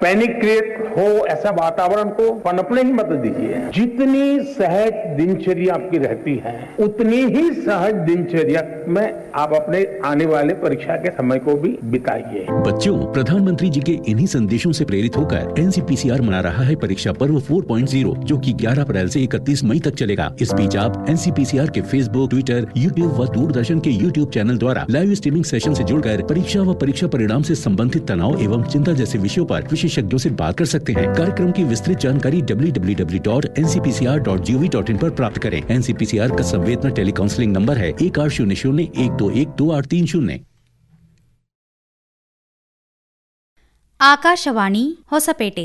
Panic create हो ऐसा वातावरण को पनपने ही मत दीजिए जितनी सहज दिनचर्या आपकी रहती है उतनी ही सहज दिनचर्या में आप अपने आने वाले परीक्षा के समय को भी बिताइए बच्चों प्रधानमंत्री जी के इन्हीं संदेशों से प्रेरित होकर एनसीपीसीआर मना रहा है परीक्षा पर्व 4.0 जो कि 11 अप्रैल से 31 मई तक चलेगा इस बीच आप एनसीपीसीआर के फेसबुक ट्विटर यूट्यूब व दूरदर्शन के यूट्यूब चैनल द्वारा लाइव स्ट्रीमिंग सेशन से जुड़कर परीक्षा व परीक्षा परिणाम से संबंधित तनाव एवं चिंता जैसे विषयों पर विशेषज्ञों से बात कर सकते हैं कार्यक्रम की विस्तृत जानकारी www.ncpcr.gov.in पर प्राप्त करें एनसीपीसीआर का संवेदना टेली काउंसलिंग नंबर है एक आठ शून्य शून्य एक दो एक दो आठ तीन शून्य ಆಕಾಶವಾಣಿ ಹೊಸಪೇಟೆ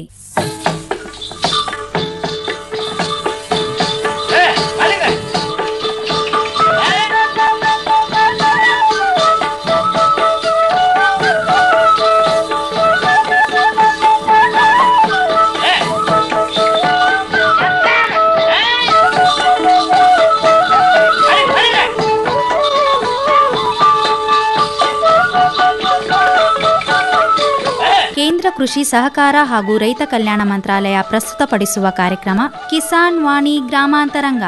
ಕೇಂದ್ರ ಕೃಷಿ ಸಹಕಾರ ಹಾಗೂ ರೈತ ಕಲ್ಯಾಣ ಮಂತ್ರಾಲಯ ಪ್ರಸ್ತುತಪಡಿಸುವ ಕಾರ್ಯಕ್ರಮ ಕಿಸಾನ್ ವಾಣಿ ಗ್ರಾಮಾಂತರಂಗ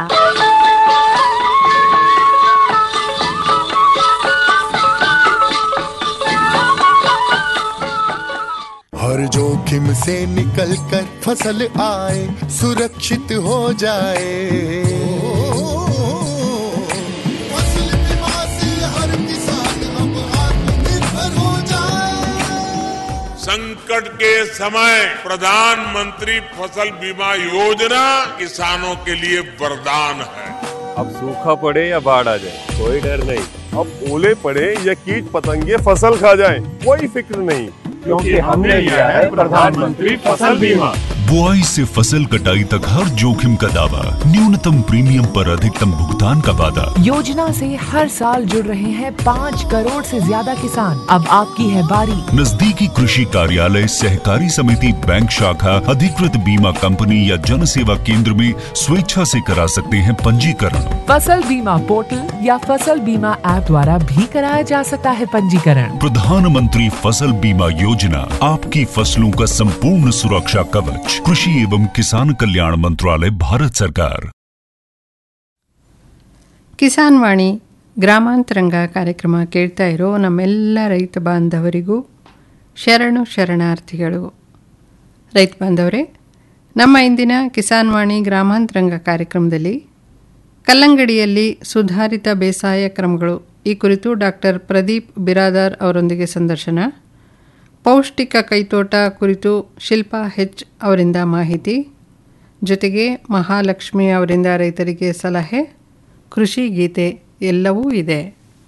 हर जोखिम से निकल कर फसल आए सुरक्षित हो जाए फसल बीमा से हर किसान अब आत्मनिर्भर हो जाए संकट के समय प्रधानमंत्री फसल बीमा योजना किसानों के लिए वरदान है अब सूखा पड़े या बाढ़ आ जाए कोई डर नहीं अब ओले पड़े या कीट पतंगे फसल खा जाए कोई फिक्र नहीं क्योंकि हमने लिया है प्रधानमंत्री फसल बीमा बुआई से फसल कटाई तक हर जोखिम का दावा न्यूनतम प्रीमियम पर अधिकतम भुगतान का वादा योजना से हर साल जुड़ रहे हैं पाँच करोड़ से ज्यादा किसान अब आपकी है बारी नजदीकी कृषि कार्यालय सहकारी समिति बैंक शाखा अधिकृत बीमा कंपनी या जन सेवा केंद्र में स्वेच्छा से करा सकते हैं पंजीकरण फसल बीमा पोर्टल या फसल बीमा ऐप द्वारा भी कराया जा सकता है पंजीकरण प्रधानमंत्री फसल बीमा योजना आपकी फसलों का संपूर्ण सुरक्षा कवच कृषि एवं किसान कल्याण मंत्रालय भारत सरकार ಕಿಸಾನ್ ವಾಣಿ ಗ್ರಾಮಾಂತರಂಗ ಕಾರ್ಯಕ್ರಮ ಕೇಳ್ತಾ ಇರೋ ನಮ್ಮೆಲ್ಲ ರೈತ ಬಾಂಧವರಿಗೂ ಶರಣು ಶರಣಾರ್ಥಿಗಳು ರೈತ ಬಾಂಧವರೇ ನಮ್ಮ ಇಂದಿನ ಕಿಸಾನ್ ವಾಣಿ ಗ್ರಾಮಾಂತರಂಗ ಕಾರ್ಯಕ್ರಮದಲ್ಲಿ ಕಲ್ಲಂಗಡಿಯಲ್ಲಿ ಸುಧಾರಿತ ಬೇಸಾಯ ಕ್ರಮಗಳು ಈ ಕುರಿತು ಡಾಕ್ಟರ್ ಪ್ರದೀಪ್ ಬಿರಾದಾರ್ ಅವರೊಂದಿಗೆ ಸಂದರ್ಶನ ಪೌಷ್ಟಿಕ ಕೈತೋಟ ಕುರಿತು ಶಿಲ್ಪಾ ಹೆಚ್ ಅವರಿಂದ ಮಾಹಿತಿ ಜೊತೆಗೆ ಮಹಾಲಕ್ಷ್ಮಿ ಅವರಿಂದ ರೈತರಿಗೆ ಸಲಹೆ ಕೃಷಿ ಗೀತೆ ಎಲ್ಲವೂ ಇದೆ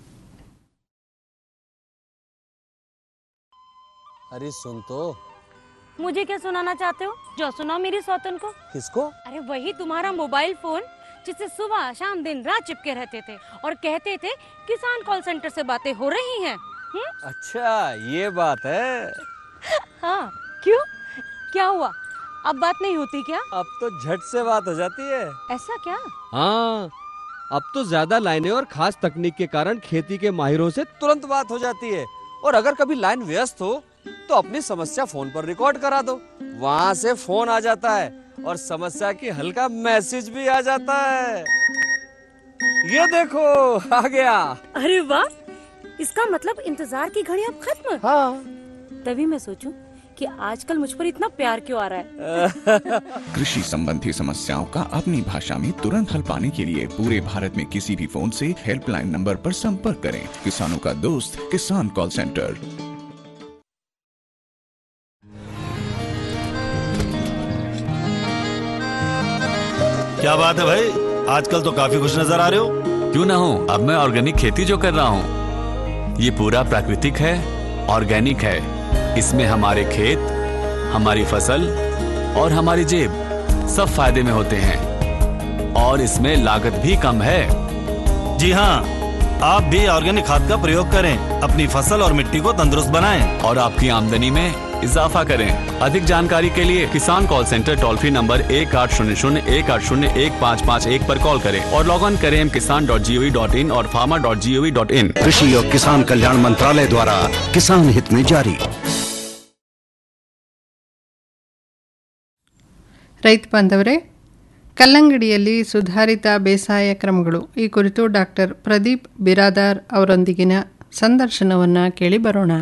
अरे सुन तो मुझे क्या सुनाना चाहते हो जो सुनाओ मेरी सौतन को किसको अरे वही तुम्हारा मोबाइल फोन जिससे सुबह शाम दिन रात चिपके रहते थे और कहते थे किसान कॉल सेंटर से बातें हो रही हैं हम्म? अच्छा ये बात है हाँ क्यों क्या हुआ अब बात नहीं होती क्या अब तो झट से बात हो जाती है ऐसा क्या हाँ अब तो ज्यादा लाइनें और खास तकनीक के कारण खेती के माहिरों से तुरंत बात हो जाती है और अगर कभी लाइन व्यस्त हो तो अपनी समस्या फोन पर रिकॉर्ड करा दो वहाँ से फोन आ जाता है और समस्या की हल का मैसेज भी आ जाता है ये देखो आ गया अरे वाह इसका मतलब इंतजार की घड़ी अब खत्म हाँ तभी मैं सोचूं कि आजकल मुझ पर इतना प्यार क्यों आ रहा है कृषि संबंधी समस्याओं का अपनी भाषा में तुरंत हल पाने के लिए पूरे भारत में किसी भी फोन से हेल्पलाइन नंबर पर संपर्क करें किसानों का दोस्त किसान कॉल सेंटर क्या बात है भाई आजकल तो काफी खुश नजर आ रहे हो क्यों ना हो अब मैं ऑर्गेनिक खेती जो कर रहा हूँ ये पूरा प्राकृतिक है ऑर्गेनिक है इसमें हमारे खेत हमारी फसल और हमारी जेब सब फायदे में होते हैं और इसमें लागत भी कम है जी हाँ आप भी ऑर्गेनिक खाद का प्रयोग करें अपनी फसल और मिट्टी को तंदुरुस्त बनाएं और आपकी आमदनी में इजाफा करें अधिक जानकारी के लिए Kisan call centre toll free number एक आठ शून्य शून्य एक आठ शून्य एक पाँच पाँच एक पर कॉल करें और लॉग ऑन करें Kisan dot G O V dot in और farmer dot G O V dot in कृषि और किसान कल्याण मंत्रालय द्वारा किसान हित में जारी ರೈತ ಬಾಂಧವರೇ ಕಲ್ಲಂಗಡಿಯಲ್ಲಿ ಸುಧಾರಿತ ಬೇಸಾಯ ಕ್ರಮಗಳು ಈ ಕುರಿತು ಡಾಕ್ಟರ್ ಪ್ರದೀಪ್ ಬಿರಾದಾರ್ ಅವರೊಂದಿಗಿನ ಸಂದರ್ಶನವನ್ನು ಕೇಳಿ ಬರೋಣ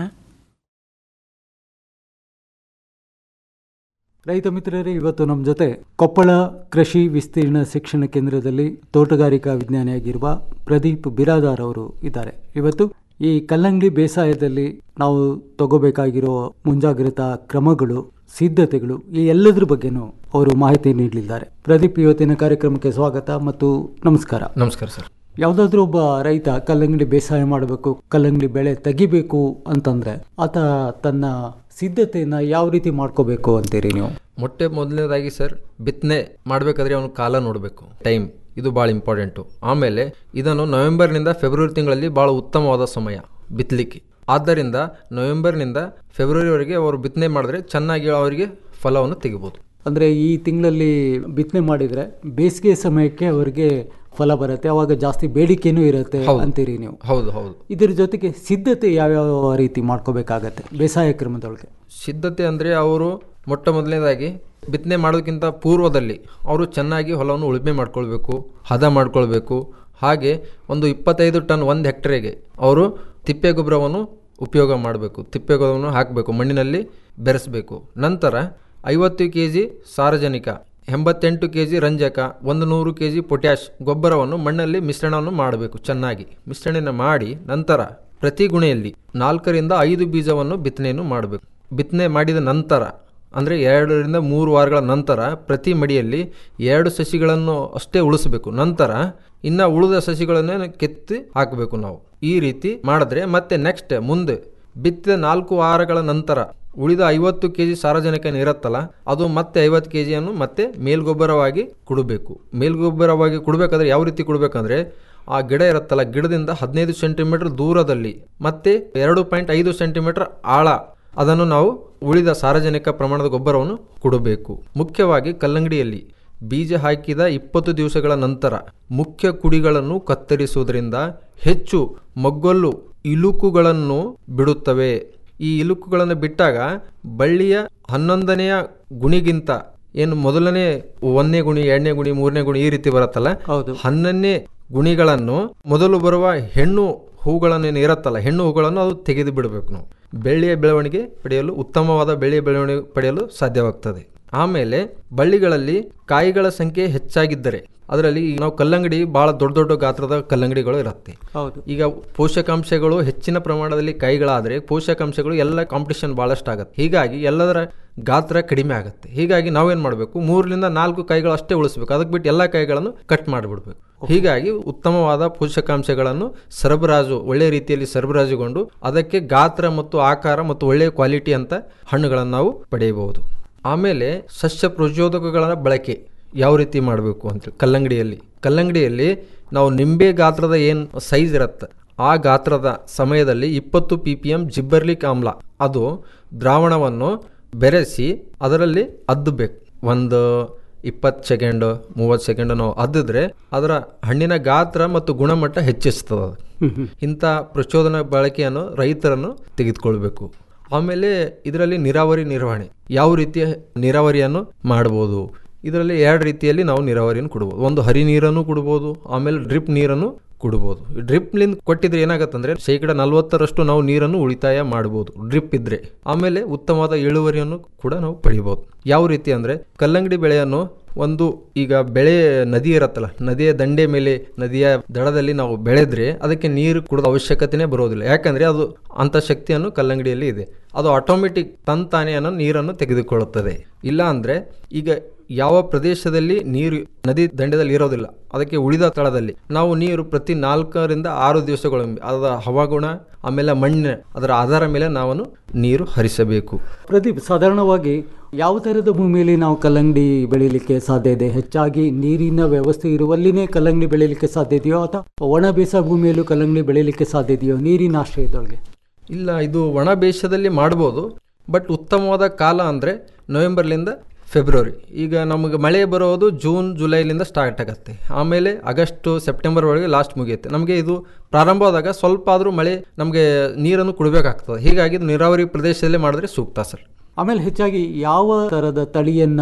ರೈತ ಮಿತ್ರರೇ ಇವತ್ತು ನಮ್ಮ ಜೊತೆ ಕೊಪ್ಪಳ ಕೃಷಿ ವಿಸ್ತೀರ್ಣ ಶಿಕ್ಷಣ ಕೇಂದ್ರದಲ್ಲಿ ತೋಟಗಾರಿಕಾ ವಿಜ್ಞಾನಿಯಾಗಿರುವ ಪ್ರದೀಪ್ ಬಿರಾದಾರ್ ಅವರು ಇದ್ದಾರೆ ಇವತ್ತು ಈ ಕಲ್ಲಂಗಡಿ ಬೇಸಾಯದಲ್ಲಿ ನಾವು ತಗೋಬೇಕಾಗಿರೋ ಮುಂಜಾಗ್ರತಾ ಕ್ರಮಗಳು ಸಿದ್ಧತೆಗಳು ಈ ಎಲ್ಲದರ ಬಗ್ಗೆನೂ ಅವರು ಮಾಹಿತಿ ನೀಡಲಿದ್ದಾರೆ ಪ್ರದೀಪ್ ಇವತ್ತಿನ ಕಾರ್ಯಕ್ರಮಕ್ಕೆ ಸ್ವಾಗತ ಮತ್ತು ನಮಸ್ಕಾರ ನಮಸ್ಕಾರ ಸರ್ ಯಾವುದಾದ್ರೂ ಒಬ್ಬ ರೈತ ಕಲ್ಲಂಗಡಿ ಬೇಸಾಯ ಮಾಡಬೇಕು ಕಲ್ಲಂಗಡಿ ಬೆಳೆ ತೆಗಿಬೇಕು ಅಂತಂದ್ರೆ ಆತ ತನ್ನ ಸಿದ್ಧತೆಯನ್ನ ಯಾವ ರೀತಿ ಮಾಡ್ಕೋಬೇಕು ಅಂತೀರಿ ನೀವು ಮೊಟ್ಟೆ ಮೊದಲನೇದಾಗಿ ಸರ್ ಬಿತ್ತನೆ ಮಾಡಬೇಕಾದ್ರೆ ಅವನು ಕಾಲ ನೋಡಬೇಕು ಟೈಮ್ ಇದು ಭಾಳ ಇಂಪಾರ್ಟೆಂಟು ಆಮೇಲೆ ಇದನ್ನು ನವೆಂಬರ್ನಿಂದ ಫೆಬ್ರವರಿ ತಿಂಗಳಲ್ಲಿ ಭಾಳ ಉತ್ತಮವಾದ ಸಮಯ ಬಿತ್ತಲಿಕ್ಕೆ ಆದ್ದರಿಂದ ನವೆಂಬರ್ನಿಂದ ಫೆಬ್ರವರಿವರೆಗೆ ಅವರು ಬಿತ್ತನೆ ಮಾಡಿದ್ರೆ ಚೆನ್ನಾಗಿ ಅವರಿಗೆ ಫಲವನ್ನು ತೆಗಿಬೋದು ಅಂದ್ರೆ ಈ ತಿಂಗಳಲ್ಲಿ ಬಿತ್ತನೆ ಮಾಡಿದ್ರೆ ಬೇಸಿಗೆ ಸಮಯಕ್ಕೆ ಅವರಿಗೆ ಫಲ ಬರುತ್ತೆ ಅವಾಗ ಜಾಸ್ತಿ ಬೇಡಿಕೆನೂ ಇರುತ್ತೆ ಹೌದು. ಅಂತೀರಿ ನೀವು ಹೌದು ಹೌದು ಇದ್ರ ಜೊತೆಗೆ ಸಿದ್ಧತೆ ಯಾವ್ಯಾವ ರೀತಿ ಮಾಡ್ಕೋಬೇಕಾಗತ್ತೆ ಬೇಸಾಯ ಕ್ರಮದೊಳಗೆ ಸಿದ್ಧತೆ ಅಂದರೆ ಅವರು ಮೊಟ್ಟ ಮೊದಲನೇದಾಗಿ ಬಿತ್ತನೆ ಮಾಡೋದಕ್ಕಿಂತ ಪೂರ್ವದಲ್ಲಿ ಅವರು ಚೆನ್ನಾಗಿ ಹೊಲವನ್ನು ಉಳುಮೆ ಮಾಡ್ಕೊಳ್ಬೇಕು ಹದ ಮಾಡ್ಕೊಳ್ಬೇಕು ಹಾಗೆ ಒಂದು ಇಪ್ಪತ್ತೈದು ಟನ್ ಒಂದು ಹೆಕ್ಟೇರಿಗೆ ಅವರು ತಿಪ್ಪೆ ಗೊಬ್ಬರವನ್ನು ಉಪಯೋಗ ಮಾಡಬೇಕು ತಿಪ್ಪೆ ಗೊಬ್ಬರವನ್ನು ಹಾಕಬೇಕು ಮಣ್ಣಿನಲ್ಲಿ ಬೆರೆಸಬೇಕು ನಂತರ ಐವತ್ತು ಕೆ ಜಿ ಸಾರಜನಿಕ ಎಂಬತ್ತೆಂಟು ಕೆ ಜಿ ರಂಜಕ ಒಂದು ನೂರು ಕೆ ಜಿ ಪೊಟ್ಯಾಶ್ ಗೊಬ್ಬರವನ್ನು ಮಣ್ಣಲ್ಲಿ ಮಿಶ್ರಣವನ್ನು ಮಾಡಬೇಕು ಚೆನ್ನಾಗಿ ಮಿಶ್ರಣ ಮಾಡಿ ನಂತರ ಪ್ರತಿ ಗುಣೆಯಲ್ಲಿ ನಾಲ್ಕರಿಂದ ಐದು ಬೀಜವನ್ನು ಬಿತ್ತನೆಯನ್ನು ಮಾಡಬೇಕು ಬಿತ್ತನೆ ಮಾಡಿದ ನಂತರ ಅಂದರೆ ಎರಡರಿಂದ ಮೂರು ವಾರಗಳ ನಂತರ ಪ್ರತಿ ಮಡಿಯಲ್ಲಿ ಎರಡು ಸಸಿಗಳನ್ನು ಅಷ್ಟೇ ಉಳಿಸಬೇಕು ನಂತರ ಇನ್ನು ಉಳಿದ ಸಸಿಗಳನ್ನೇ ಕೆತ್ತಿ ಹಾಕಬೇಕು ನಾವು ಈ ರೀತಿ ಮಾಡಿದ್ರೆ ಮತ್ತೆ ನೆಕ್ಸ್ಟ್ ಮುಂದೆ ಬಿತ್ತಿದ ನಾಲ್ಕು ವಾರಗಳ ನಂತರ ಉಳಿದ ಐವತ್ತು ಕೆ ಜಿ ಸಾರಜನಕ ಇರುತ್ತಲ್ಲ ಅದು ಮತ್ತೆ ಐವತ್ತು ಕೆ ಜಿಯನ್ನು ಮತ್ತೆ ಮೇಲ್ಗೊಬ್ಬರವಾಗಿ ಕೊಡಬೇಕು ಮೇಲ್ಗೊಬ್ಬರವಾಗಿ ಕೊಡಬೇಕಾದ್ರೆ ಯಾವ ರೀತಿ ಕೊಡಬೇಕಂದ್ರೆ ಆ ಗಿಡ ಇರುತ್ತಲ್ಲ ಗಿಡದಿಂದ ಹದಿನೈದು ಸೆಂಟಿಮೀಟರ್ ದೂರದಲ್ಲಿ ಮತ್ತೆ ಎರಡು ಪಾಯಿಂಟ್ ಐದು ಸೆಂಟಿಮೀಟರ್ ಆಳ ಅದನ್ನು ನಾವು ಉಳಿದ ಸಾರಜನಕ ಪ್ರಮಾಣದ ಗೊಬ್ಬರವನ್ನು ಕೊಡಬೇಕು ಮುಖ್ಯವಾಗಿ ಕಲ್ಲಂಗಡಿಯಲ್ಲಿ ಬೀಜ ಹಾಕಿದ ಇಪ್ಪತ್ತು ದಿವಸಗಳ ನಂತರ ಮುಖ್ಯ ಕುಡಿಗಳನ್ನು ಕತ್ತರಿಸುವುದರಿಂದ ಹೆಚ್ಚು ಮೊಗ್ಗೊಲ್ಲು ಇಲುಕುಗಳನ್ನು ಬಿಡುತ್ತವೆ ಈ ಇಲುಕುಗಳನ್ನು ಬಿಟ್ಟಾಗ ಬಳ್ಳಿಯ ಹನ್ನೊಂದನೆಯ ಗುಣಿಗಿಂತ ಏನು ಮೊದಲನೇ ಒಂದನೇ ಗುಣಿ ಎರಡನೇ ಗುಣಿ ಮೂರನೇ ಗುಣಿ ಈ ರೀತಿ ಬರುತ್ತಲ್ಲ ಹನ್ನೊಂದನೇ ಗುಣಿಗಳನ್ನು ಮೊದಲು ಬರುವ ಹೆಣ್ಣು ಹೂಗಳನ್ನು ಏನು ಇರುತ್ತಲ್ಲ ಹೆಣ್ಣು ಹೂಗಳನ್ನು ಅದು ತೆಗೆದು ಬಿಡಬೇಕು ನಾವು ಬೆಳ್ಳಿಯ ಬೆಳವಣಿಗೆ ಪಡೆಯಲು ಉತ್ತಮವಾದ ಬೆಳ್ಳಿಯ ಬೆಳವಣಿಗೆ ಪಡೆಯಲು ಸಾಧ್ಯವಾಗ್ತದೆ ಆಮೇಲೆ ಬಳ್ಳಿಗಳಲ್ಲಿ ಕಾಯಿಗಳ ಸಂಖ್ಯೆ ಹೆಚ್ಚಾಗಿದ್ದರೆ ಅದರಲ್ಲಿ ಈಗ ನಾವು ಕಲ್ಲಂಗಡಿ ಭಾಳ ದೊಡ್ಡ ದೊಡ್ಡ ಗಾತ್ರದ ಕಲ್ಲಂಗಡಿಗಳು ಇರುತ್ತೆ ಹೌದು ಈಗ ಪೋಷಕಾಂಶಗಳು ಹೆಚ್ಚಿನ ಪ್ರಮಾಣದಲ್ಲಿ ಕಾಯಿಗಳಾದರೆ ಪೋಷಕಾಂಶಗಳು ಎಲ್ಲ ಕಾಂಪಿಟೇಷನ್ ಭಾಳಷ್ಟು ಆಗುತ್ತೆ ಹೀಗಾಗಿ ಎಲ್ಲದರ ಗಾತ್ರ ಕಡಿಮೆ ಆಗುತ್ತೆ ಹೀಗಾಗಿ ನಾವೇನು ಮಾಡಬೇಕು ಮೂರರಿಂದ ನಾಲ್ಕು ಕಾಯಿಗಳು ಅಷ್ಟೇ ಉಳಿಸ್ಬೇಕು ಅದಕ್ಕೆ ಬಿಟ್ಟು ಎಲ್ಲ ಕಾಯಿಗಳನ್ನು ಕಟ್ ಮಾಡಿಬಿಡ್ಬೇಕು ಹೀಗಾಗಿ ಉತ್ತಮವಾದ ಪೋಷಕಾಂಶಗಳನ್ನು ಸರಬರಾಜು ಒಳ್ಳೆ ರೀತಿಯಲ್ಲಿ ಸರಬರಾಜುಗೊಂಡು ಅದಕ್ಕೆ ಗಾತ್ರ ಮತ್ತು ಆಕಾರ ಮತ್ತು ಒಳ್ಳೆಯ ಕ್ವಾಲಿಟಿ ಅಂತ ಹಣ್ಣುಗಳನ್ನು ನಾವು ಪಡೆಯಬಹುದು ಆಮೇಲೆ ಸಸ್ಯ ಪ್ರಚೋದಕಗಳ ಬಳಕೆ ಯಾವ ರೀತಿ ಮಾಡಬೇಕು ಅಂತ ಕಲ್ಲಂಗಡಿಯಲ್ಲಿ ಕಲ್ಲಂಗಡಿಯಲ್ಲಿ ನಾವು ನಿಂಬೆ ಗಾತ್ರದ ಏನು ಸೈಜ್ ಇರುತ್ತೆ ಆ ಗಾತ್ರದ ಸಮಯದಲ್ಲಿ ಇಪ್ಪತ್ತು ಪಿ ಪಿ ಎಮ್ ಜಿಬ್ಬರ್ಲಿಕ್ ಆಮ್ಲ ಅದು ದ್ರಾವಣವನ್ನು ಬೆರೆಸಿ ಅದರಲ್ಲಿ ಅದ್ದಬೇಕು ಒಂದು ಇಪ್ಪತ್ತು ಸೆಕೆಂಡ್ ಮೂವತ್ತು ಸೆಕೆಂಡ್ ನಾವು ಅದ್ದಿದ್ರೆ ಅದರ ಹಣ್ಣಿನ ಗಾತ್ರ ಮತ್ತು ಗುಣಮಟ್ಟ ಹೆಚ್ಚಿಸ್ತದೆ ಅದು. ಇಂಥ ಪ್ರಚೋದನಾ ಬಳಕೆಯನ್ನು ರೈತರನ್ನು ತೆಗೆದುಕೊಳ್ಬೇಕು ಆಮೇಲೆ ಇದರಲ್ಲಿ ನೀರಾವರಿ ನಿರ್ವಹಣೆ ಯಾವ ರೀತಿಯ ನೀರಾವರಿಯನ್ನು ಮಾಡ್ಬೋದು ಇದರಲ್ಲಿ ಎರಡು ರೀತಿಯಲ್ಲಿ ನಾವು ನೀರಾವರಿಯನ್ನು ಕೊಡ್ಬೋದು ಒಂದು ಹರಿ ನೀರನ್ನು ಕೊಡ್ಬೋದು ಆಮೇಲೆ ಡ್ರಿಪ್ ನೀರನ್ನು ಕೊಡ್ಬೋದು ಡ್ರಿಪ್ಲಿಂದ ಕೊಟ್ಟಿದ್ರೆ ಏನಾಗತ್ತಂದ್ರೆ ಶೇಕಡ ನಲವತ್ತರಷ್ಟು ನಾವು ನೀರನ್ನು ಉಳಿತಾಯ ಮಾಡ್ಬೋದು ಡ್ರಿಪ್ ಇದ್ರೆ ಆಮೇಲೆ ಉತ್ತಮವಾದ ಇಳುವರಿಯನ್ನು ಕೂಡ ನಾವು ಪಡಿಬೋದು ಯಾವ ರೀತಿ ಅಂದ್ರೆ ಕಲ್ಲಂಗಡಿ ಬೆಳೆಯನ್ನು ಒಂದು ಈಗ ಬೆಳೆ ನದಿ ಇರತ್ತಲ್ಲ ನದಿಯ ದಂಡೆ ಮೇಲೆ ನದಿಯ ದಡದಲ್ಲಿ ನಾವು ಬೆಳೆದ್ರೆ ಅದಕ್ಕೆ ನೀರು ಕುಡಿದ ಅವಶ್ಯಕತೆನೇ ಬರೋದಿಲ್ಲ ಯಾಕಂದ್ರೆ ಅದು ಅಂತ ಶಕ್ತಿಯನ್ನು ಕಲ್ಲಂಗಡಿಯಲ್ಲಿ ಇದೆ ಅದು ಆಟೋಮೆಟಿಕ್ ತಂತಾನೆ ಅನ್ನೋ ನೀರನ್ನು ತೆಗೆದುಕೊಳ್ಳುತ್ತದೆ ಇಲ್ಲ ಅಂದ್ರೆ ಈಗ ಯಾವ ಪ್ರದೇಶದಲ್ಲಿ ನೀರು ನದಿ ದಂಡದಲ್ಲಿ ಇರೋದಿಲ್ಲ ಅದಕ್ಕೆ ಉಳಿದ ಸ್ಥಳದಲ್ಲಿ ನಾವು ನೀರು ಪ್ರತಿ ನಾಲ್ಕರಿಂದ ಆರು ದಿವಸಗೊಳೊಮ್ಮೆ ಅದರ ಹವಾಗುಣ ಆಮೇಲೆ ಮಣ್ಣು ಅದರ ಆಧಾರ ಮೇಲೆ ನಾವು ನೀರು ಹರಿಸಬೇಕು ಪ್ರದೀಪ್ ಸಾಧಾರಣವಾಗಿ ಯಾವ ಥರದ ಭೂಮಿಯಲ್ಲಿ ನಾವು ಕಲ್ಲಂಗಡಿ ಬೆಳೀಲಿಕ್ಕೆ ಸಾಧ್ಯ ಇದೆ ಹೆಚ್ಚಾಗಿ ನೀರಿನ ವ್ಯವಸ್ಥೆ ಇರುವಲ್ಲಿನೇ ಕಲ್ಲಂಗಡಿ ಬೆಳೀಲಿಕ್ಕೆ ಸಾಧ್ಯ ಇದೆಯೋ ಅಥವಾ ಒಣ ಬೇಸಾಯ ಭೂಮಿಯಲ್ಲೂ ಕಲ್ಲಂಗಡಿ ಬೆಳೀಲಿಕ್ಕೆ ಸಾಧ್ಯ ಇದೆಯೋ ನೀರಿನ ಆಶ್ರಯದೊಳಗೆ ಇಲ್ಲ ಇದು ಒಣ ಬೇಸಾಯದಲ್ಲಿ ಮಾಡ್ಬೋದು ಬಟ್ ಉತ್ತಮವಾದ ಕಾಲ ಅಂದರೆ ನವೆಂಬರ್ಲಿಂದ ಫೆಬ್ರವರಿ ಈಗ ನಮಗೆ ಮಳೆ ಬರೋದು ಜೂನ್ ಜುಲೈಲಿಂದ ಸ್ಟಾರ್ಟ್ ಆಗುತ್ತೆ ಆಮೇಲೆ ಆಗಸ್ಟು ಸೆಪ್ಟೆಂಬರ್ ಒಳಗೆ ಲಾಸ್ಟ್ ಮುಗಿಯುತ್ತೆ ನಮಗೆ ಇದು ಪ್ರಾರಂಭವಾದಾಗ ಸ್ವಲ್ಪ ಆದರೂ ಮಳೆ ನಮಗೆ ನೀರನ್ನು ಕುಡಬೇಕಾಗ್ತದೆ ಹೀಗಾಗಿ ಇದು ನೀರಾವರಿ ಪ್ರದೇಶದಲ್ಲೇ ಮಾಡಿದ್ರೆ ಸೂಕ್ತ ಸರ್ ಆಮೇಲೆ ಹೆಚ್ಚಾಗಿ ಯಾವ ಥರದ ತಳಿಯನ್ನ